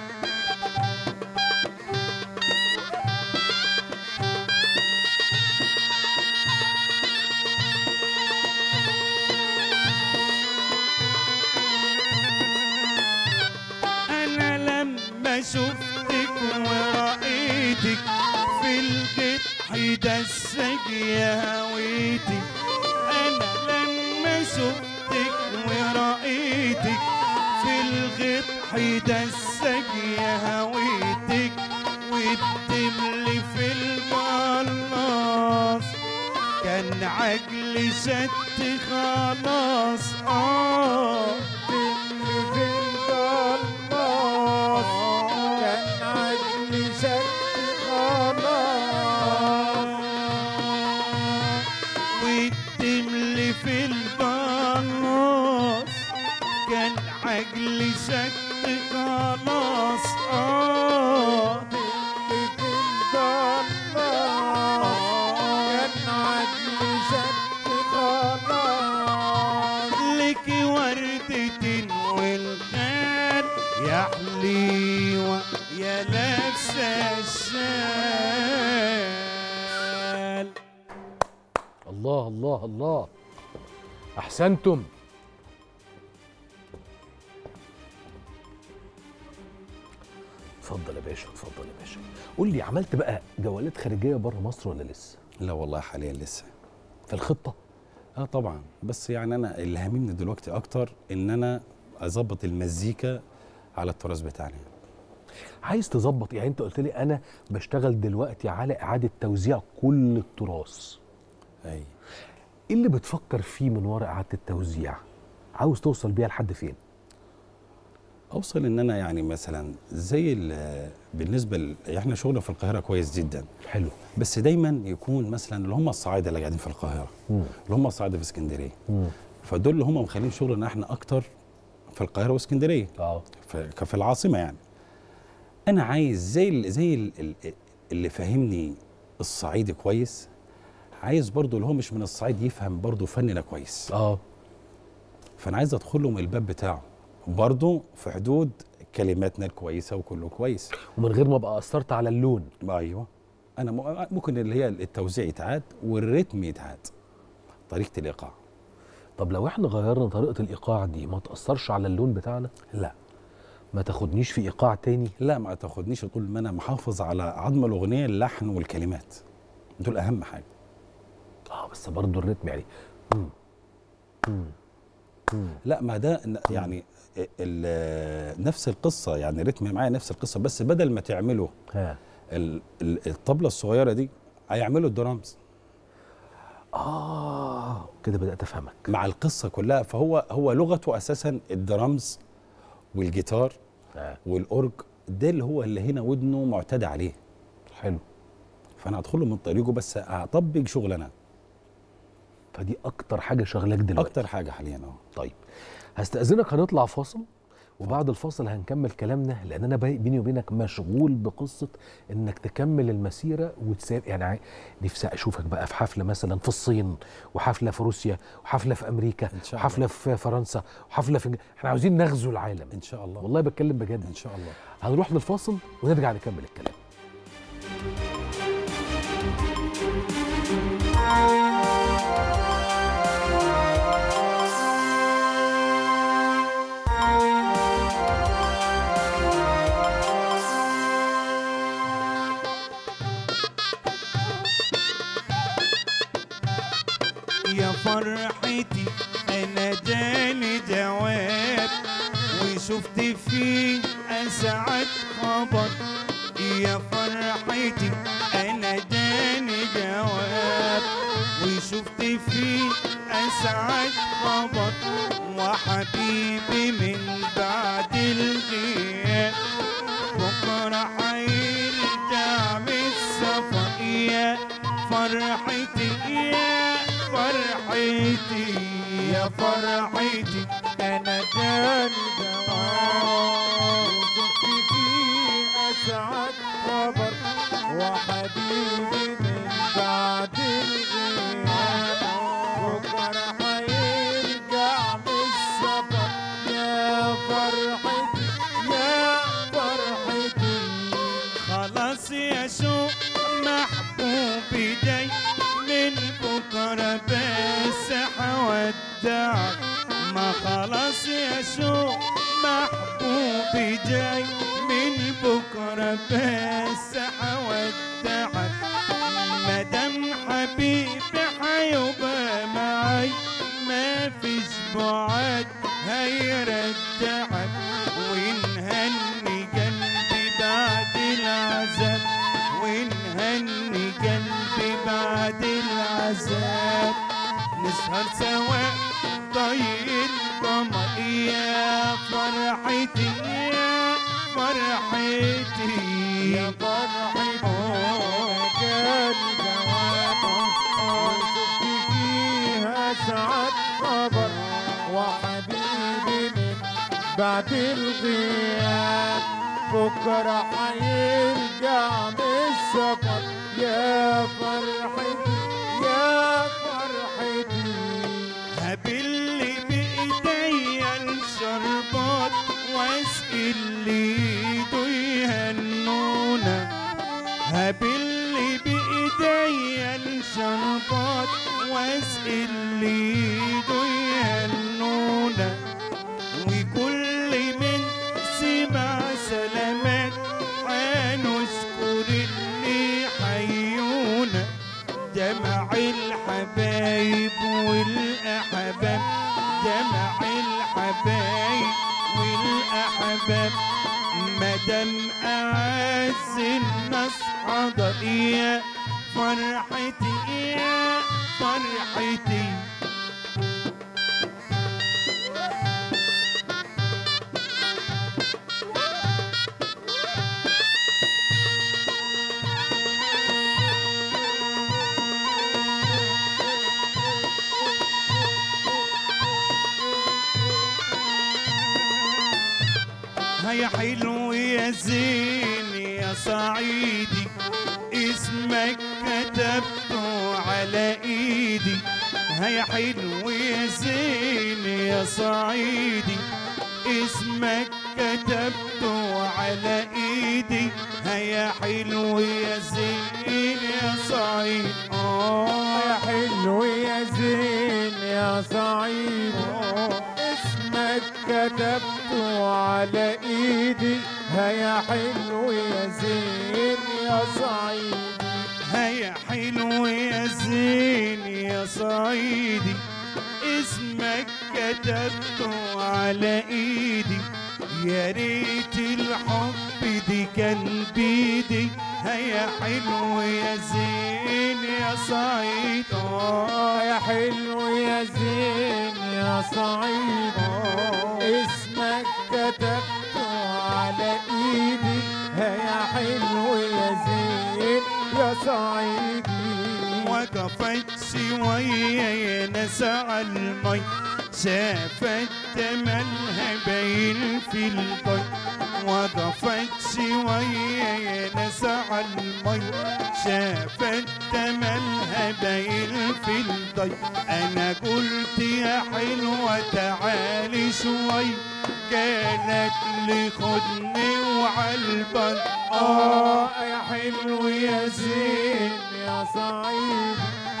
انا لما شفتك ورأيتك في القطح دسك يا هويتي انا لما شفتك ورأيتك في القطح دسك يا هويتك والدمل في البلاص كان عقلي شت خلاص اه اللي في القلباس كان عقلي شك خلاص والدمل في البلاص كان عقلي شت خلاص اه اللي في القلباس كان عقلي شك خلاص لك وردة والخال يا حليوة يا لابسة الشال الله الله الله احسنتم اتفضل يا باشا اتفضل يا باشا قول لي عملت بقى جولات خارجيه بره مصر ولا لسه لا والله حاليا لسه في الخطه اه طبعا بس يعني انا اللي هاممني دلوقتي اكتر ان انا اظبط المزيكا على التراث بتاعنا عايز تظبط يعني انت قلت لي انا بشتغل دلوقتي على اعاده توزيع كل التراث اي ايه اللي بتفكر فيه من وراء اعاده التوزيع عاوز توصل بيها لحد فين اوصل ان انا يعني مثلا زي ال- بالنسبه ل... احنا شغلنا في القاهره كويس جدا حلو بس دايما يكون مثلا اللي هم الصعايده اللي قاعدين في القاهره مم. اللي هم الصعايده في اسكندريه مم. فدول اللي هم مخلين شغلنا احنا اكتر في القاهره واسكندريه اه في ك- في العاصمه يعني انا عايز زي ال- زي ال- ال- اللي فاهمني الصعيدي كويس عايز برضو اللي هو مش من الصعيد يفهم برضو فننا كويس اه فانا عايز ادخل له من الباب بتاعه برضو في حدود كلماتنا الكويسه وكله كويس ومن غير ما ابقى اثرت على اللون ايوه انا م- ممكن اللي هي التوزيع يتعاد والريتم يتعاد طريقه الايقاع طب لو احنا غيرنا طريقه الايقاع دي ما تاثرش على اللون بتاعنا لا ما تاخدنيش في ايقاع تاني لا ما تاخدنيش طول ما انا محافظ على عظم الاغنيه اللحن والكلمات دول اهم حاجه اه بس برضه الريتم يعني مم. مم. مم. لا ما ده ن- يعني ال- نفس القصه يعني رتم معايا نفس القصه بس بدل ما تعملوا ها ال- ال- الطبله الصغيره دي هيعملوا الدرامز اه كده بدات افهمك مع القصه كلها فهو هو لغته اساسا الدرامز والجيتار آه. والاورج ده اللي هو اللي هنا ودنه معتاد عليه حلو فانا هدخله من طريقه بس هطبق شغلنا فدي اكتر حاجه شغلاك دلوقتي اكتر حاجه حاليا اه طيب هستأذنك هنطلع فاصل وبعد الفاصل هنكمل كلامنا لان انا بي- بيني وبينك مشغول بقصه انك تكمل المسيره وتساب يعني عاي- نفسي اشوفك بقى في حفله مثلا في الصين وحفله في روسيا وحفله في امريكا إن شاء وحفله في فرنسا وحفله في احنا عاوزين نغزو العالم ان شاء الله والله بتكلم بجد ان شاء الله هنروح للفاصل ونرجع نكمل الكلام يا فرحتي انا جاني جواب وشفت فيه اسعد خبر يا فرحتي انا جاني جواب وشفت فيه اسعد خبر وحبيبي من بعد الغياب بكره حيرجع من السفر يا فرحتي يا فرحتي يا فرحتي انا جاني جواب وشفت فيه اسعد خبر وحبيبي من بعد الغياب بكره هيرجع من السفر يا فرحتي يا فرحتي خلاص يا شوق محبوبي جاي من بكرة بس حودعك ما خلاص يا شوق محبوبي جاي من بكرة بس حودعك مدام حبيبي حيبقى معاي ما فيش بعد هيرجعك ونهني قلبي بعد العذاب ونهني قلبي بعد العذاب نسهر سوا ضي القمر يا فرحتي يا فرحتي يا فرحتي جاني جواب وشفت فيها سعد خبر وحبيبي من بعد الغياب بكرة حيرجع من السفر يا فرحتي يا فرحتي هبل بايديا الشربات واسقي اللي ايده يهنونا هبل بايديا الشربات واسقي اللي ايده يهنونا وكل من سمع سلامات حنشكر اللي حيونا جمع الحبايب والأحباب دمع الحبايب والأحباب مدام أعز الناس حضر يا فرحتي يا فرحتي هيا حلو يا زين يا صعيدي اسمك كتبته على ايدي هيا حلو يا زين يا صعيدي اسمك كتبته على ايدي هيا حلو يا زين يا صعيد اه يا حلو يا زين يا سعيد اسمك كتبته على ايدي هيا حلو يا زين يا سعيد هيا حلو يا زين يا صعيدي اسمك كتبته على ايدي يا ريت الحب دي كان بيدي هيا حلو يا زين يا صعيد آه يا حلو يا زين يا سعيد اسمك كتبته على ايدي هيا حلو يا زين يا سعيدي وقفت شوية يا ناس على المي شافت تملها باين في الضي وقفت شوية يا ناس على المي شافت تملها باين في الضي أنا قلت يا حلوة تعالي شوي كانت لي خدني وعالبر آه يا حلو يا زين يا سعيد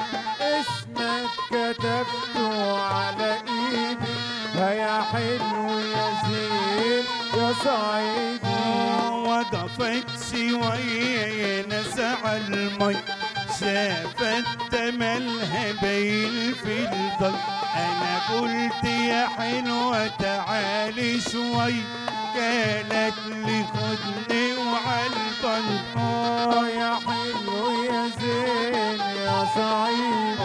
اسمك كتبته على ايدي هيا حلو يا زين يا سعيدي وقفت شوية يا ناس على المي شافت تملها باين في الضي أنا قلت يا حلوة تعالي شوي كانت لي خدني وعالبن آه يا حلو يا زين يا سعيد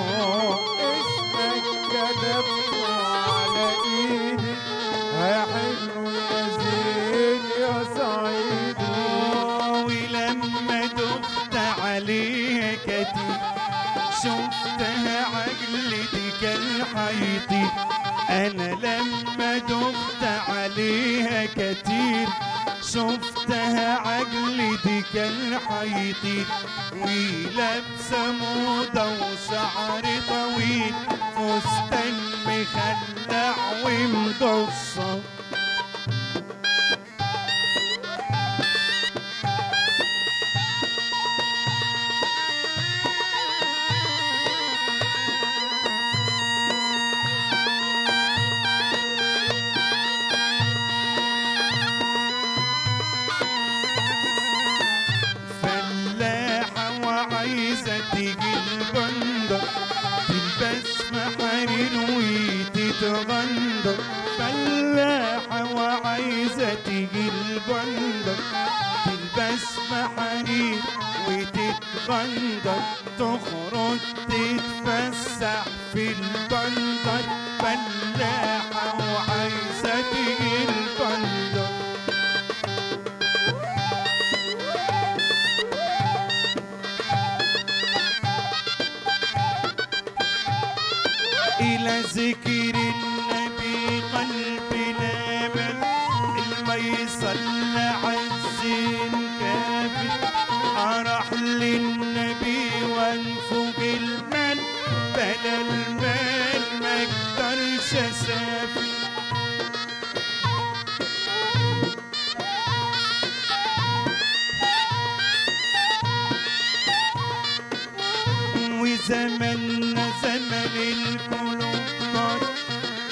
اسمك كتبته على ايدي هيا حلو يا زين يا سعيدي ولما دخت عليها كتير شفتها عقلتي كان حيطير انا لما دخت عليها كتير شفتها عقلتي كان حيطير ولابسه موضه وشعر طويل فستان مخلع ومقصر فلاحة وعايزة تيجي البندر تلبس محارير وتتغندر فلاحة وعايزة تيجي البندر تلبس محارير وتتغندر تخرج تتفسح في البندر فلاحة وعايزة تيجي البندر إلى ذكر النبي قلبنا بل الميصل عزين كافي أرح للنبي وانفق المال بلا المال ما يقدرش أسافي وزمننا زمن القلوب نار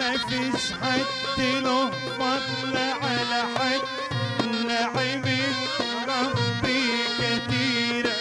ما فيش حد له فضل على حد نعمة ربي كتيرة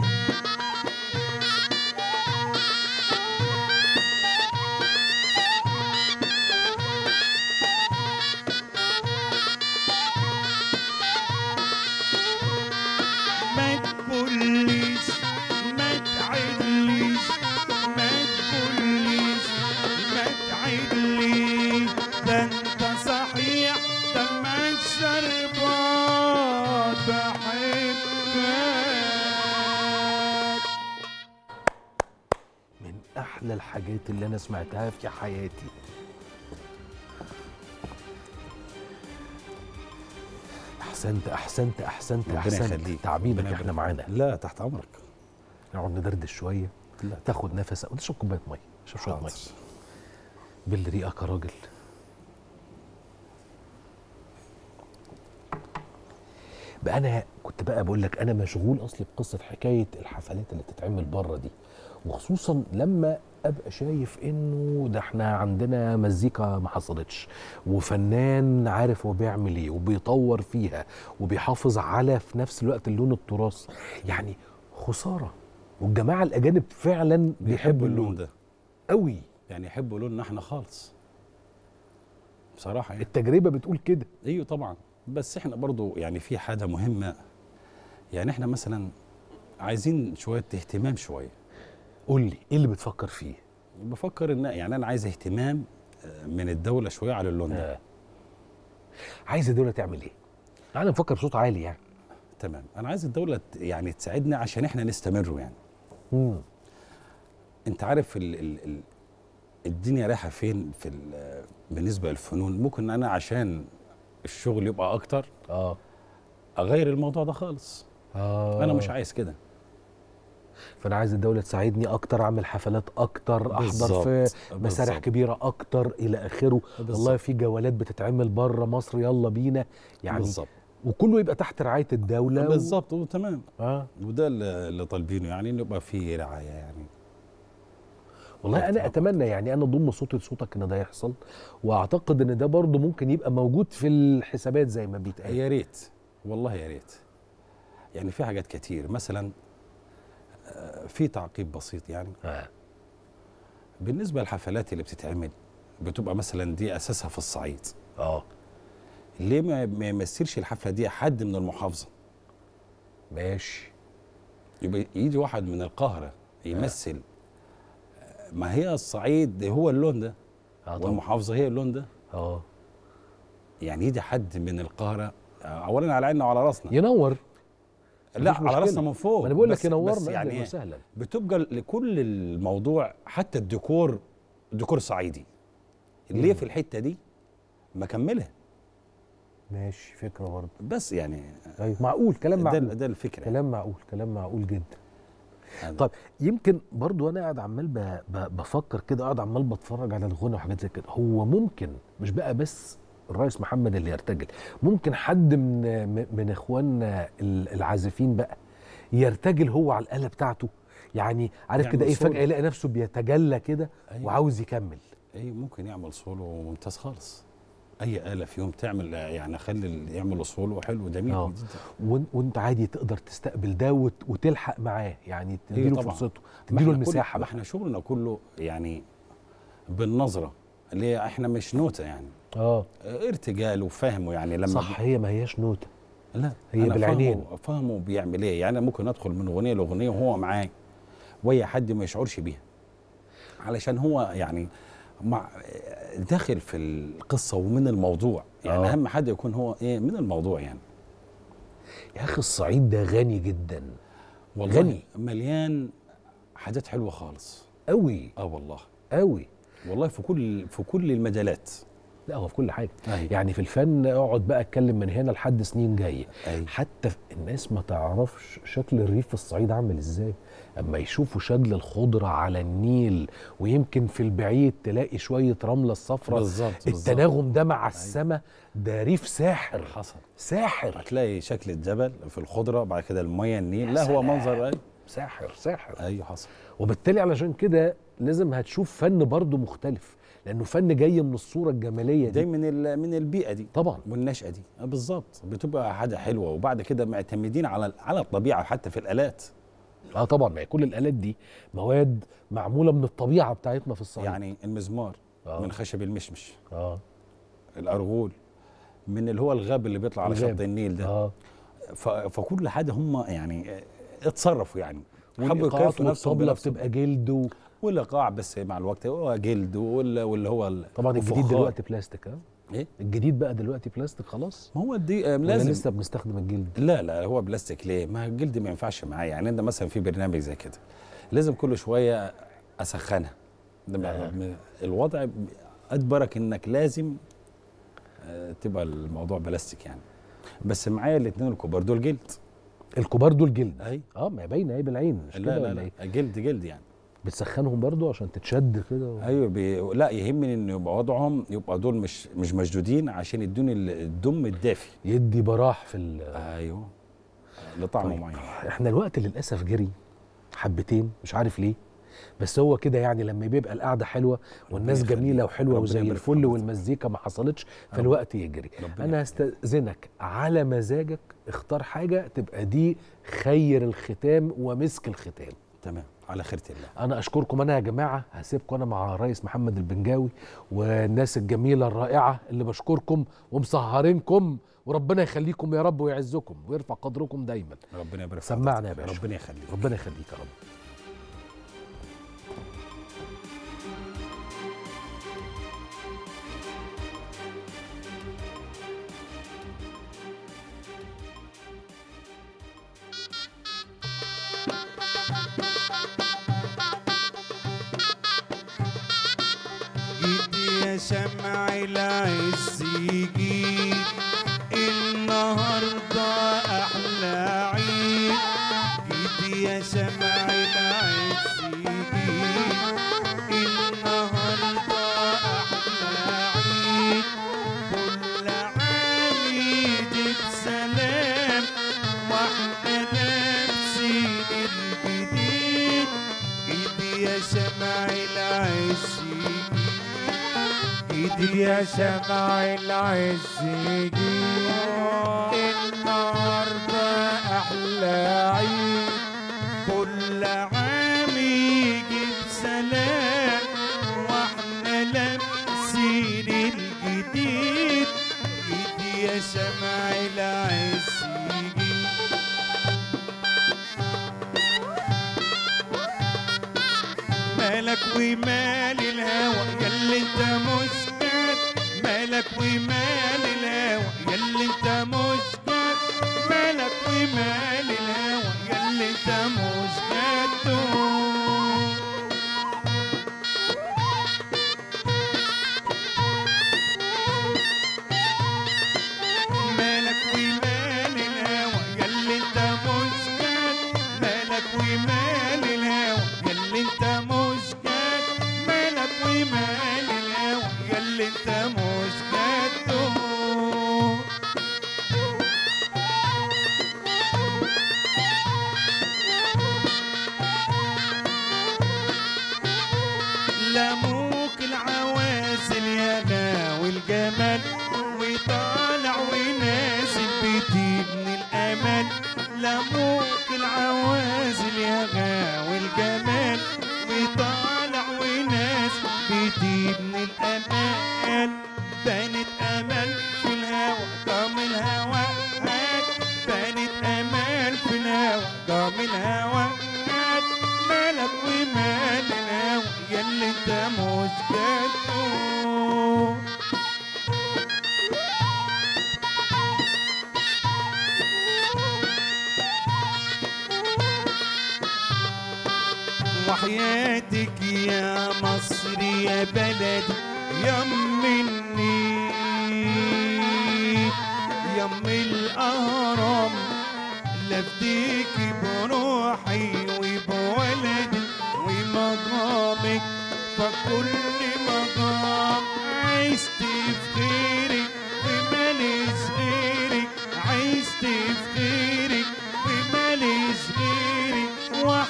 ما تقوليش ما تعدليش ما تقوليش ما تعدليش ده انت صحيح دمك شربات بحبك من احلى الحاجات اللي انا سمعتها في حياتي احسنت احسنت احسنت ربنا احسنت يخليك. تعبيبك ربنا احنا يبارك. معانا لا تحت امرك نقعد ندردش شويه لا تاخد نفس وتشرب كوبايه ميه اشرب شويه ميه حاضر. بالريقك يا راجل بقى انا كنت بقى بقول لك انا مشغول اصلي بقصه حكايه الحفلات اللي بتتعمل بره دي وخصوصا لما ابقى شايف انه ده احنا عندنا مزيكا ما حصلتش وفنان عارف هو بيعمل ايه وبيطور فيها وبيحافظ على في نفس الوقت اللون التراث يعني خساره والجماعه الاجانب فعلا بيحبوا اللون ده قوي يعني يحبوا لوننا احنا خالص بصراحه يعني التجربه بتقول كده ايوه طبعا بس احنا برضو يعني في حاجه مهمه يعني احنا مثلا عايزين شويه اهتمام شويه قول لي ايه اللي بتفكر فيه بفكر ان يعني انا عايز اهتمام آه، من الدوله شويه على اللون ده آه. عايز الدوله تعمل ايه تعال نفكر بصوت عالي يعني تمام انا عايز الدوله ت- يعني تساعدنا عشان احنا نستمر يعني مم. انت عارف ال ال ال الدنيا رايحه فين في ال- بالنسبه للفنون ممكن انا عشان الشغل يبقى اكتر اه اغير الموضوع ده خالص اه انا مش عايز كده فانا عايز الدوله تساعدني اكتر اعمل حفلات اكتر احضر بالظبط، في مسارح بالظبط. كبيره اكتر الى اخره بالظبط. والله في جولات بتتعمل بره مصر يلا بينا يعني بالظبط وكله يبقى تحت رعايه الدوله و... بالظبط وتمام اه وده اللي اللي طالبينه يعني انه يبقى فيه رعايه يعني والله انا اتمنى يعني انا اضم صوتي لصوتك ان ده يحصل واعتقد ان ده برضه ممكن يبقى موجود في الحسابات زي ما بيتقال يا ريت والله يا ريت يعني في حاجات كتير مثلا آه، في تعقيب بسيط يعني آه. بالنسبه للحفلات اللي بتتعمل بتبقى مثلا دي اساسها في الصعيد اه ليه ما ما يمثلش الحفله دي حد من المحافظه ماشي يبقى يجي واحد من القاهره يمثل آه، ما هي الصعيد هو اللون ده اه طبعا والمحافظه هي اللون ده اه يعني يجي حد من القاهره آه، اولا على عيننا وعلى راسنا ينور لا مفيش على مشكلة. راسنا من فوق ما انا بقول بس- لك ينورنا بس يعني يعني وسهلا بتبقى لكل الموضوع حتى الديكور ديكور صعيدي اللي في الحته دي مكملها ماشي فكره برضه بس يعني ايوه معقول كلام ده معقول ده الفكره كلام معقول كلام معقول جدا هذا. طيب يمكن برضو انا قاعد عمال ب- ب- بفكر كده قاعد عمال بتفرج على الغنى وحاجات زي كده هو ممكن مش بقى بس الرئيس محمد اللي يرتجل ممكن حد من م- من اخواننا ال- العازفين بقى يرتجل هو على الاله بتاعته يعني عارف يعمل كده ايه سولو. فجاه يلاقي نفسه بيتجلى كده أيوة. وعاوز يكمل اي ممكن يعمل سولو ممتاز خالص اي اله فيهم تعمل يعني خلي ال- يعمل سولو حلو جميل آه. جدا وإن- وانت عادي تقدر تستقبل ده وت- وتلحق معاه يعني تديله طبعاً. فرصته ما تديله إحنا المساحه كل ما بقى احنا شغلنا كله يعني بالنظره اللي هي احنا مش نوته يعني اه اه، ارتجال وفهمه يعني لما صح هي ما هياش نوته لا هي أنا بالعينين. فاهمه, فاهمه بيعمل ايه يعني أنا ممكن ادخل من اغنيه لاغنيه وهو معاه ويا حد ما يشعرش بيها علشان هو يعني مع داخل في القصه ومن الموضوع يعني آه. اهم حاجه يكون هو ايه من الموضوع يعني يا اخي الصعيد ده غني جدا والله غني. مليان حاجات حلوه خالص قوي اه والله قوي والله في كل في كل المجالات لا هو في كل حاجه أيوة. يعني في الفن اقعد بقى اتكلم من هنا لحد سنين جايه أيوة. حتى في- الناس ما تعرفش شكل الريف في الصعيد عامل ازاي اما يشوفوا شجل الخضره على النيل ويمكن في البعيد تلاقي شويه رمله الصفراء بالظبط بالظبط. التناغم ده مع السماء ده ريف ساحر حصل ساحر هتلاقي شكل الجبل في الخضره بعد كده الميه النيل يا لا هو سلام. منظر ايه ساحر ساحر ايوه حصل وبالتالي علشان كده لازم هتشوف فن برضه مختلف لانه فن جاي من الصوره الجماليه ده دي من ال- من البيئه دي طبعا والنشأة دي آه بالظبط بتبقى حاجه حلوه وبعد كده معتمدين على على الطبيعه حتى في الالات اه طبعا ما هي كل الالات دي مواد معموله من الطبيعه بتاعتنا في الصعيد يعني المزمار آه. من خشب المشمش اه الارغول من اللي هو الغاب اللي بيطلع على الغاب. شط النيل ده اه ف- فكل حاجه هم يعني آه، اتصرفوا يعني حبوا والايقاعات يكيفوا نفسهم والطبله بنفسهم. بتبقى جلد و... والايقاع بس مع الوقت هو جلد ولا واللي هو ال- طبعا الجديد الفخار. دلوقتي بلاستيك ها ايه الجديد بقى دلوقتي بلاستيك خلاص ما هو دي آه، لازم لازم لسه بنستخدم الجلد لا لا هو بلاستيك ليه؟ ما الجلد ما ينفعش معايا يعني انت مثلا في برنامج زي كده لازم كل شويه اسخنها ده آه. م- الوضع اجبرك انك لازم آه، تبقى الموضوع بلاستيك يعني بس معايا الاثنين الكبار دول جلد الكبار دول جلد اي اه ما هي باينه اهي بالعين مش لا كده لا ولا ايه لا جلد جلد يعني بتسخنهم برضو عشان تتشد كده و... ايوه بي... لا يهمني ان يبقى وضعهم يبقى دول مش مش مشدودين عشان يدوني ال- الدم الدافي يدي براح في ال... ايوه لطعم طيب. معين احنا الوقت للاسف جري حبتين مش عارف ليه بس هو كده يعني لما بيبقى القعده حلوه والناس يخليك. جميله وحلوه ربنا وزي يبارك في الفل حضرتك. والمزيكا ما حصلتش فالوقت يجري ربنا انا هستاذنك على مزاجك اختار حاجه تبقى دي خير الختام ومسك الختام تمام على خيرة الله انا اشكركم انا يا جماعه هسيبكم انا مع الرئيس محمد البنجاوي والناس الجميله الرائعه اللي بشكركم ومسهرينكم وربنا يخليكم يا رب ويعزكم ويرفع قدركم دايما ربنا يبارك في سمعنا يا حضرتك. باشا. ربنا يخليك ربنا يخليك يا رب جيت يا شمع العز يجيب النهارده احلى عيد جيت يا شمع العز يجيب النهارده احلى عيد كل عام يجي بسلام واحنا لابسين الجديد جيت يا شمع العز ايدي يا شمع العز يجيب النهارده احلى عيد كل عام يجي بسلام واحنا لابسين الجديد ايدي يا شمع العز يجي مالك ومال الهوى ياللي انت مش جاد مالك ومال الهوى ياللي انت مش جاد مالك ومال الهوى ياللي انت مش جاد مالك ومال الهوى ياللي انت مش جاد مالك ومال الهوى ياللي انت مش جاد مالك ومال الهوى ياللي انت مش جاد لموك العوازل يا غاوي الجمال وطالع ونازل بتبني الامل لموك العوازل يا غاوي الجمال وطالع ونازل بتبني الامل بنت امل في الهوى قام الهوى هات بنت امل في الهوى قام الهوى هات مالك ومال الهوى ياللي انت مش جاته وحياتك يا مصر يا بلدي يم النيل يم الأهرام لفديكي بروحي وبولدي ومقامك فكل مقام عايز تفكيرك وماليش غيرك عايز تفكيرك وماليش غيرك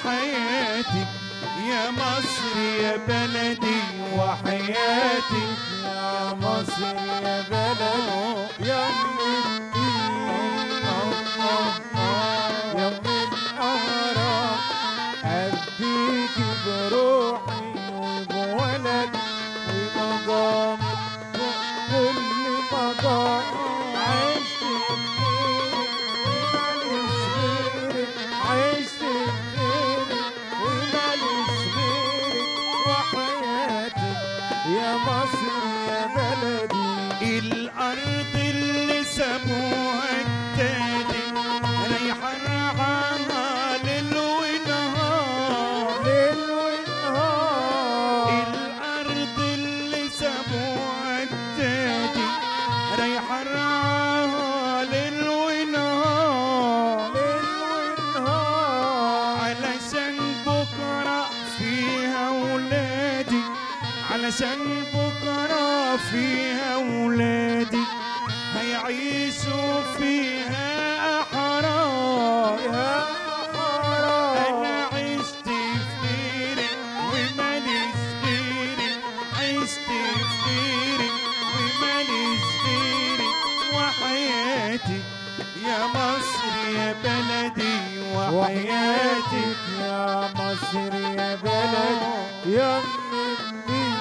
وحياتي يا مصر يا بلدي وحياتي يا مصر يا بلد يا من يا من أهرام أديك بروحي وبولد ومقام كل مقام عشت بخيرك عشت بخيرك وماليش غيرك وحياتك يا مصر يا بلدي الأرض اللي سابوها التاني ريحة رعاها ليل ونهار ليل ونهار الأرض اللي سابوها التاني ريحة رعاها ليل ونهار ليل ونهار علشان بكرة فيها ولادي علشان بكرة فيها ولادي هيعيشوا فيها أحرار يا حرام أنا عشت في غيرك وماليش غيرك عشت في غيرك وماليش غيرك وحياتي يا مصر يا بلدي وحياتي وحياتك يا مصر يا بلد يا مني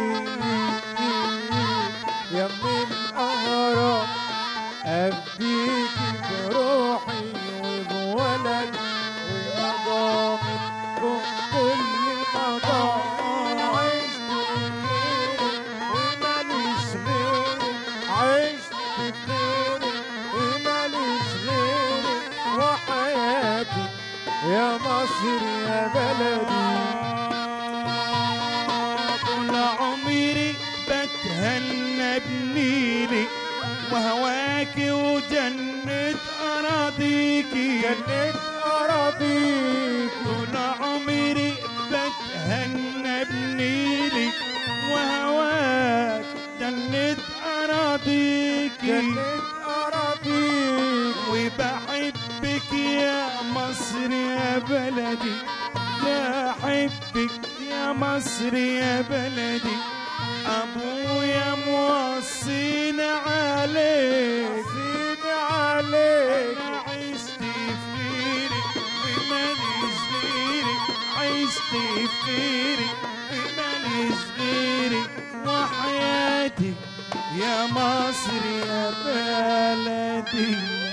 يا من أهرام أفديك بروحي وبولد ومقام كل مقام عشت بخيرك وماليش غيرك عشت بخيرك وماليش غيرك وحياتك يا مصر يا بلدي طول عمري بتهنى بنيلي وهواكي وجنة أراضيكي جنة أراضيك طول عمري بتهنى بنيلي وهواك جنة أراضيكي جنة أراضيك وبحبك يا مصر يا بلدي بحبك يا مصر يا بلدي ابويا موصين عليك سيدي عليك انا عشت في غيرك وماليش غيرك عشت في غيرك وماليش غيرك وحياتي يا مصر يا بلدي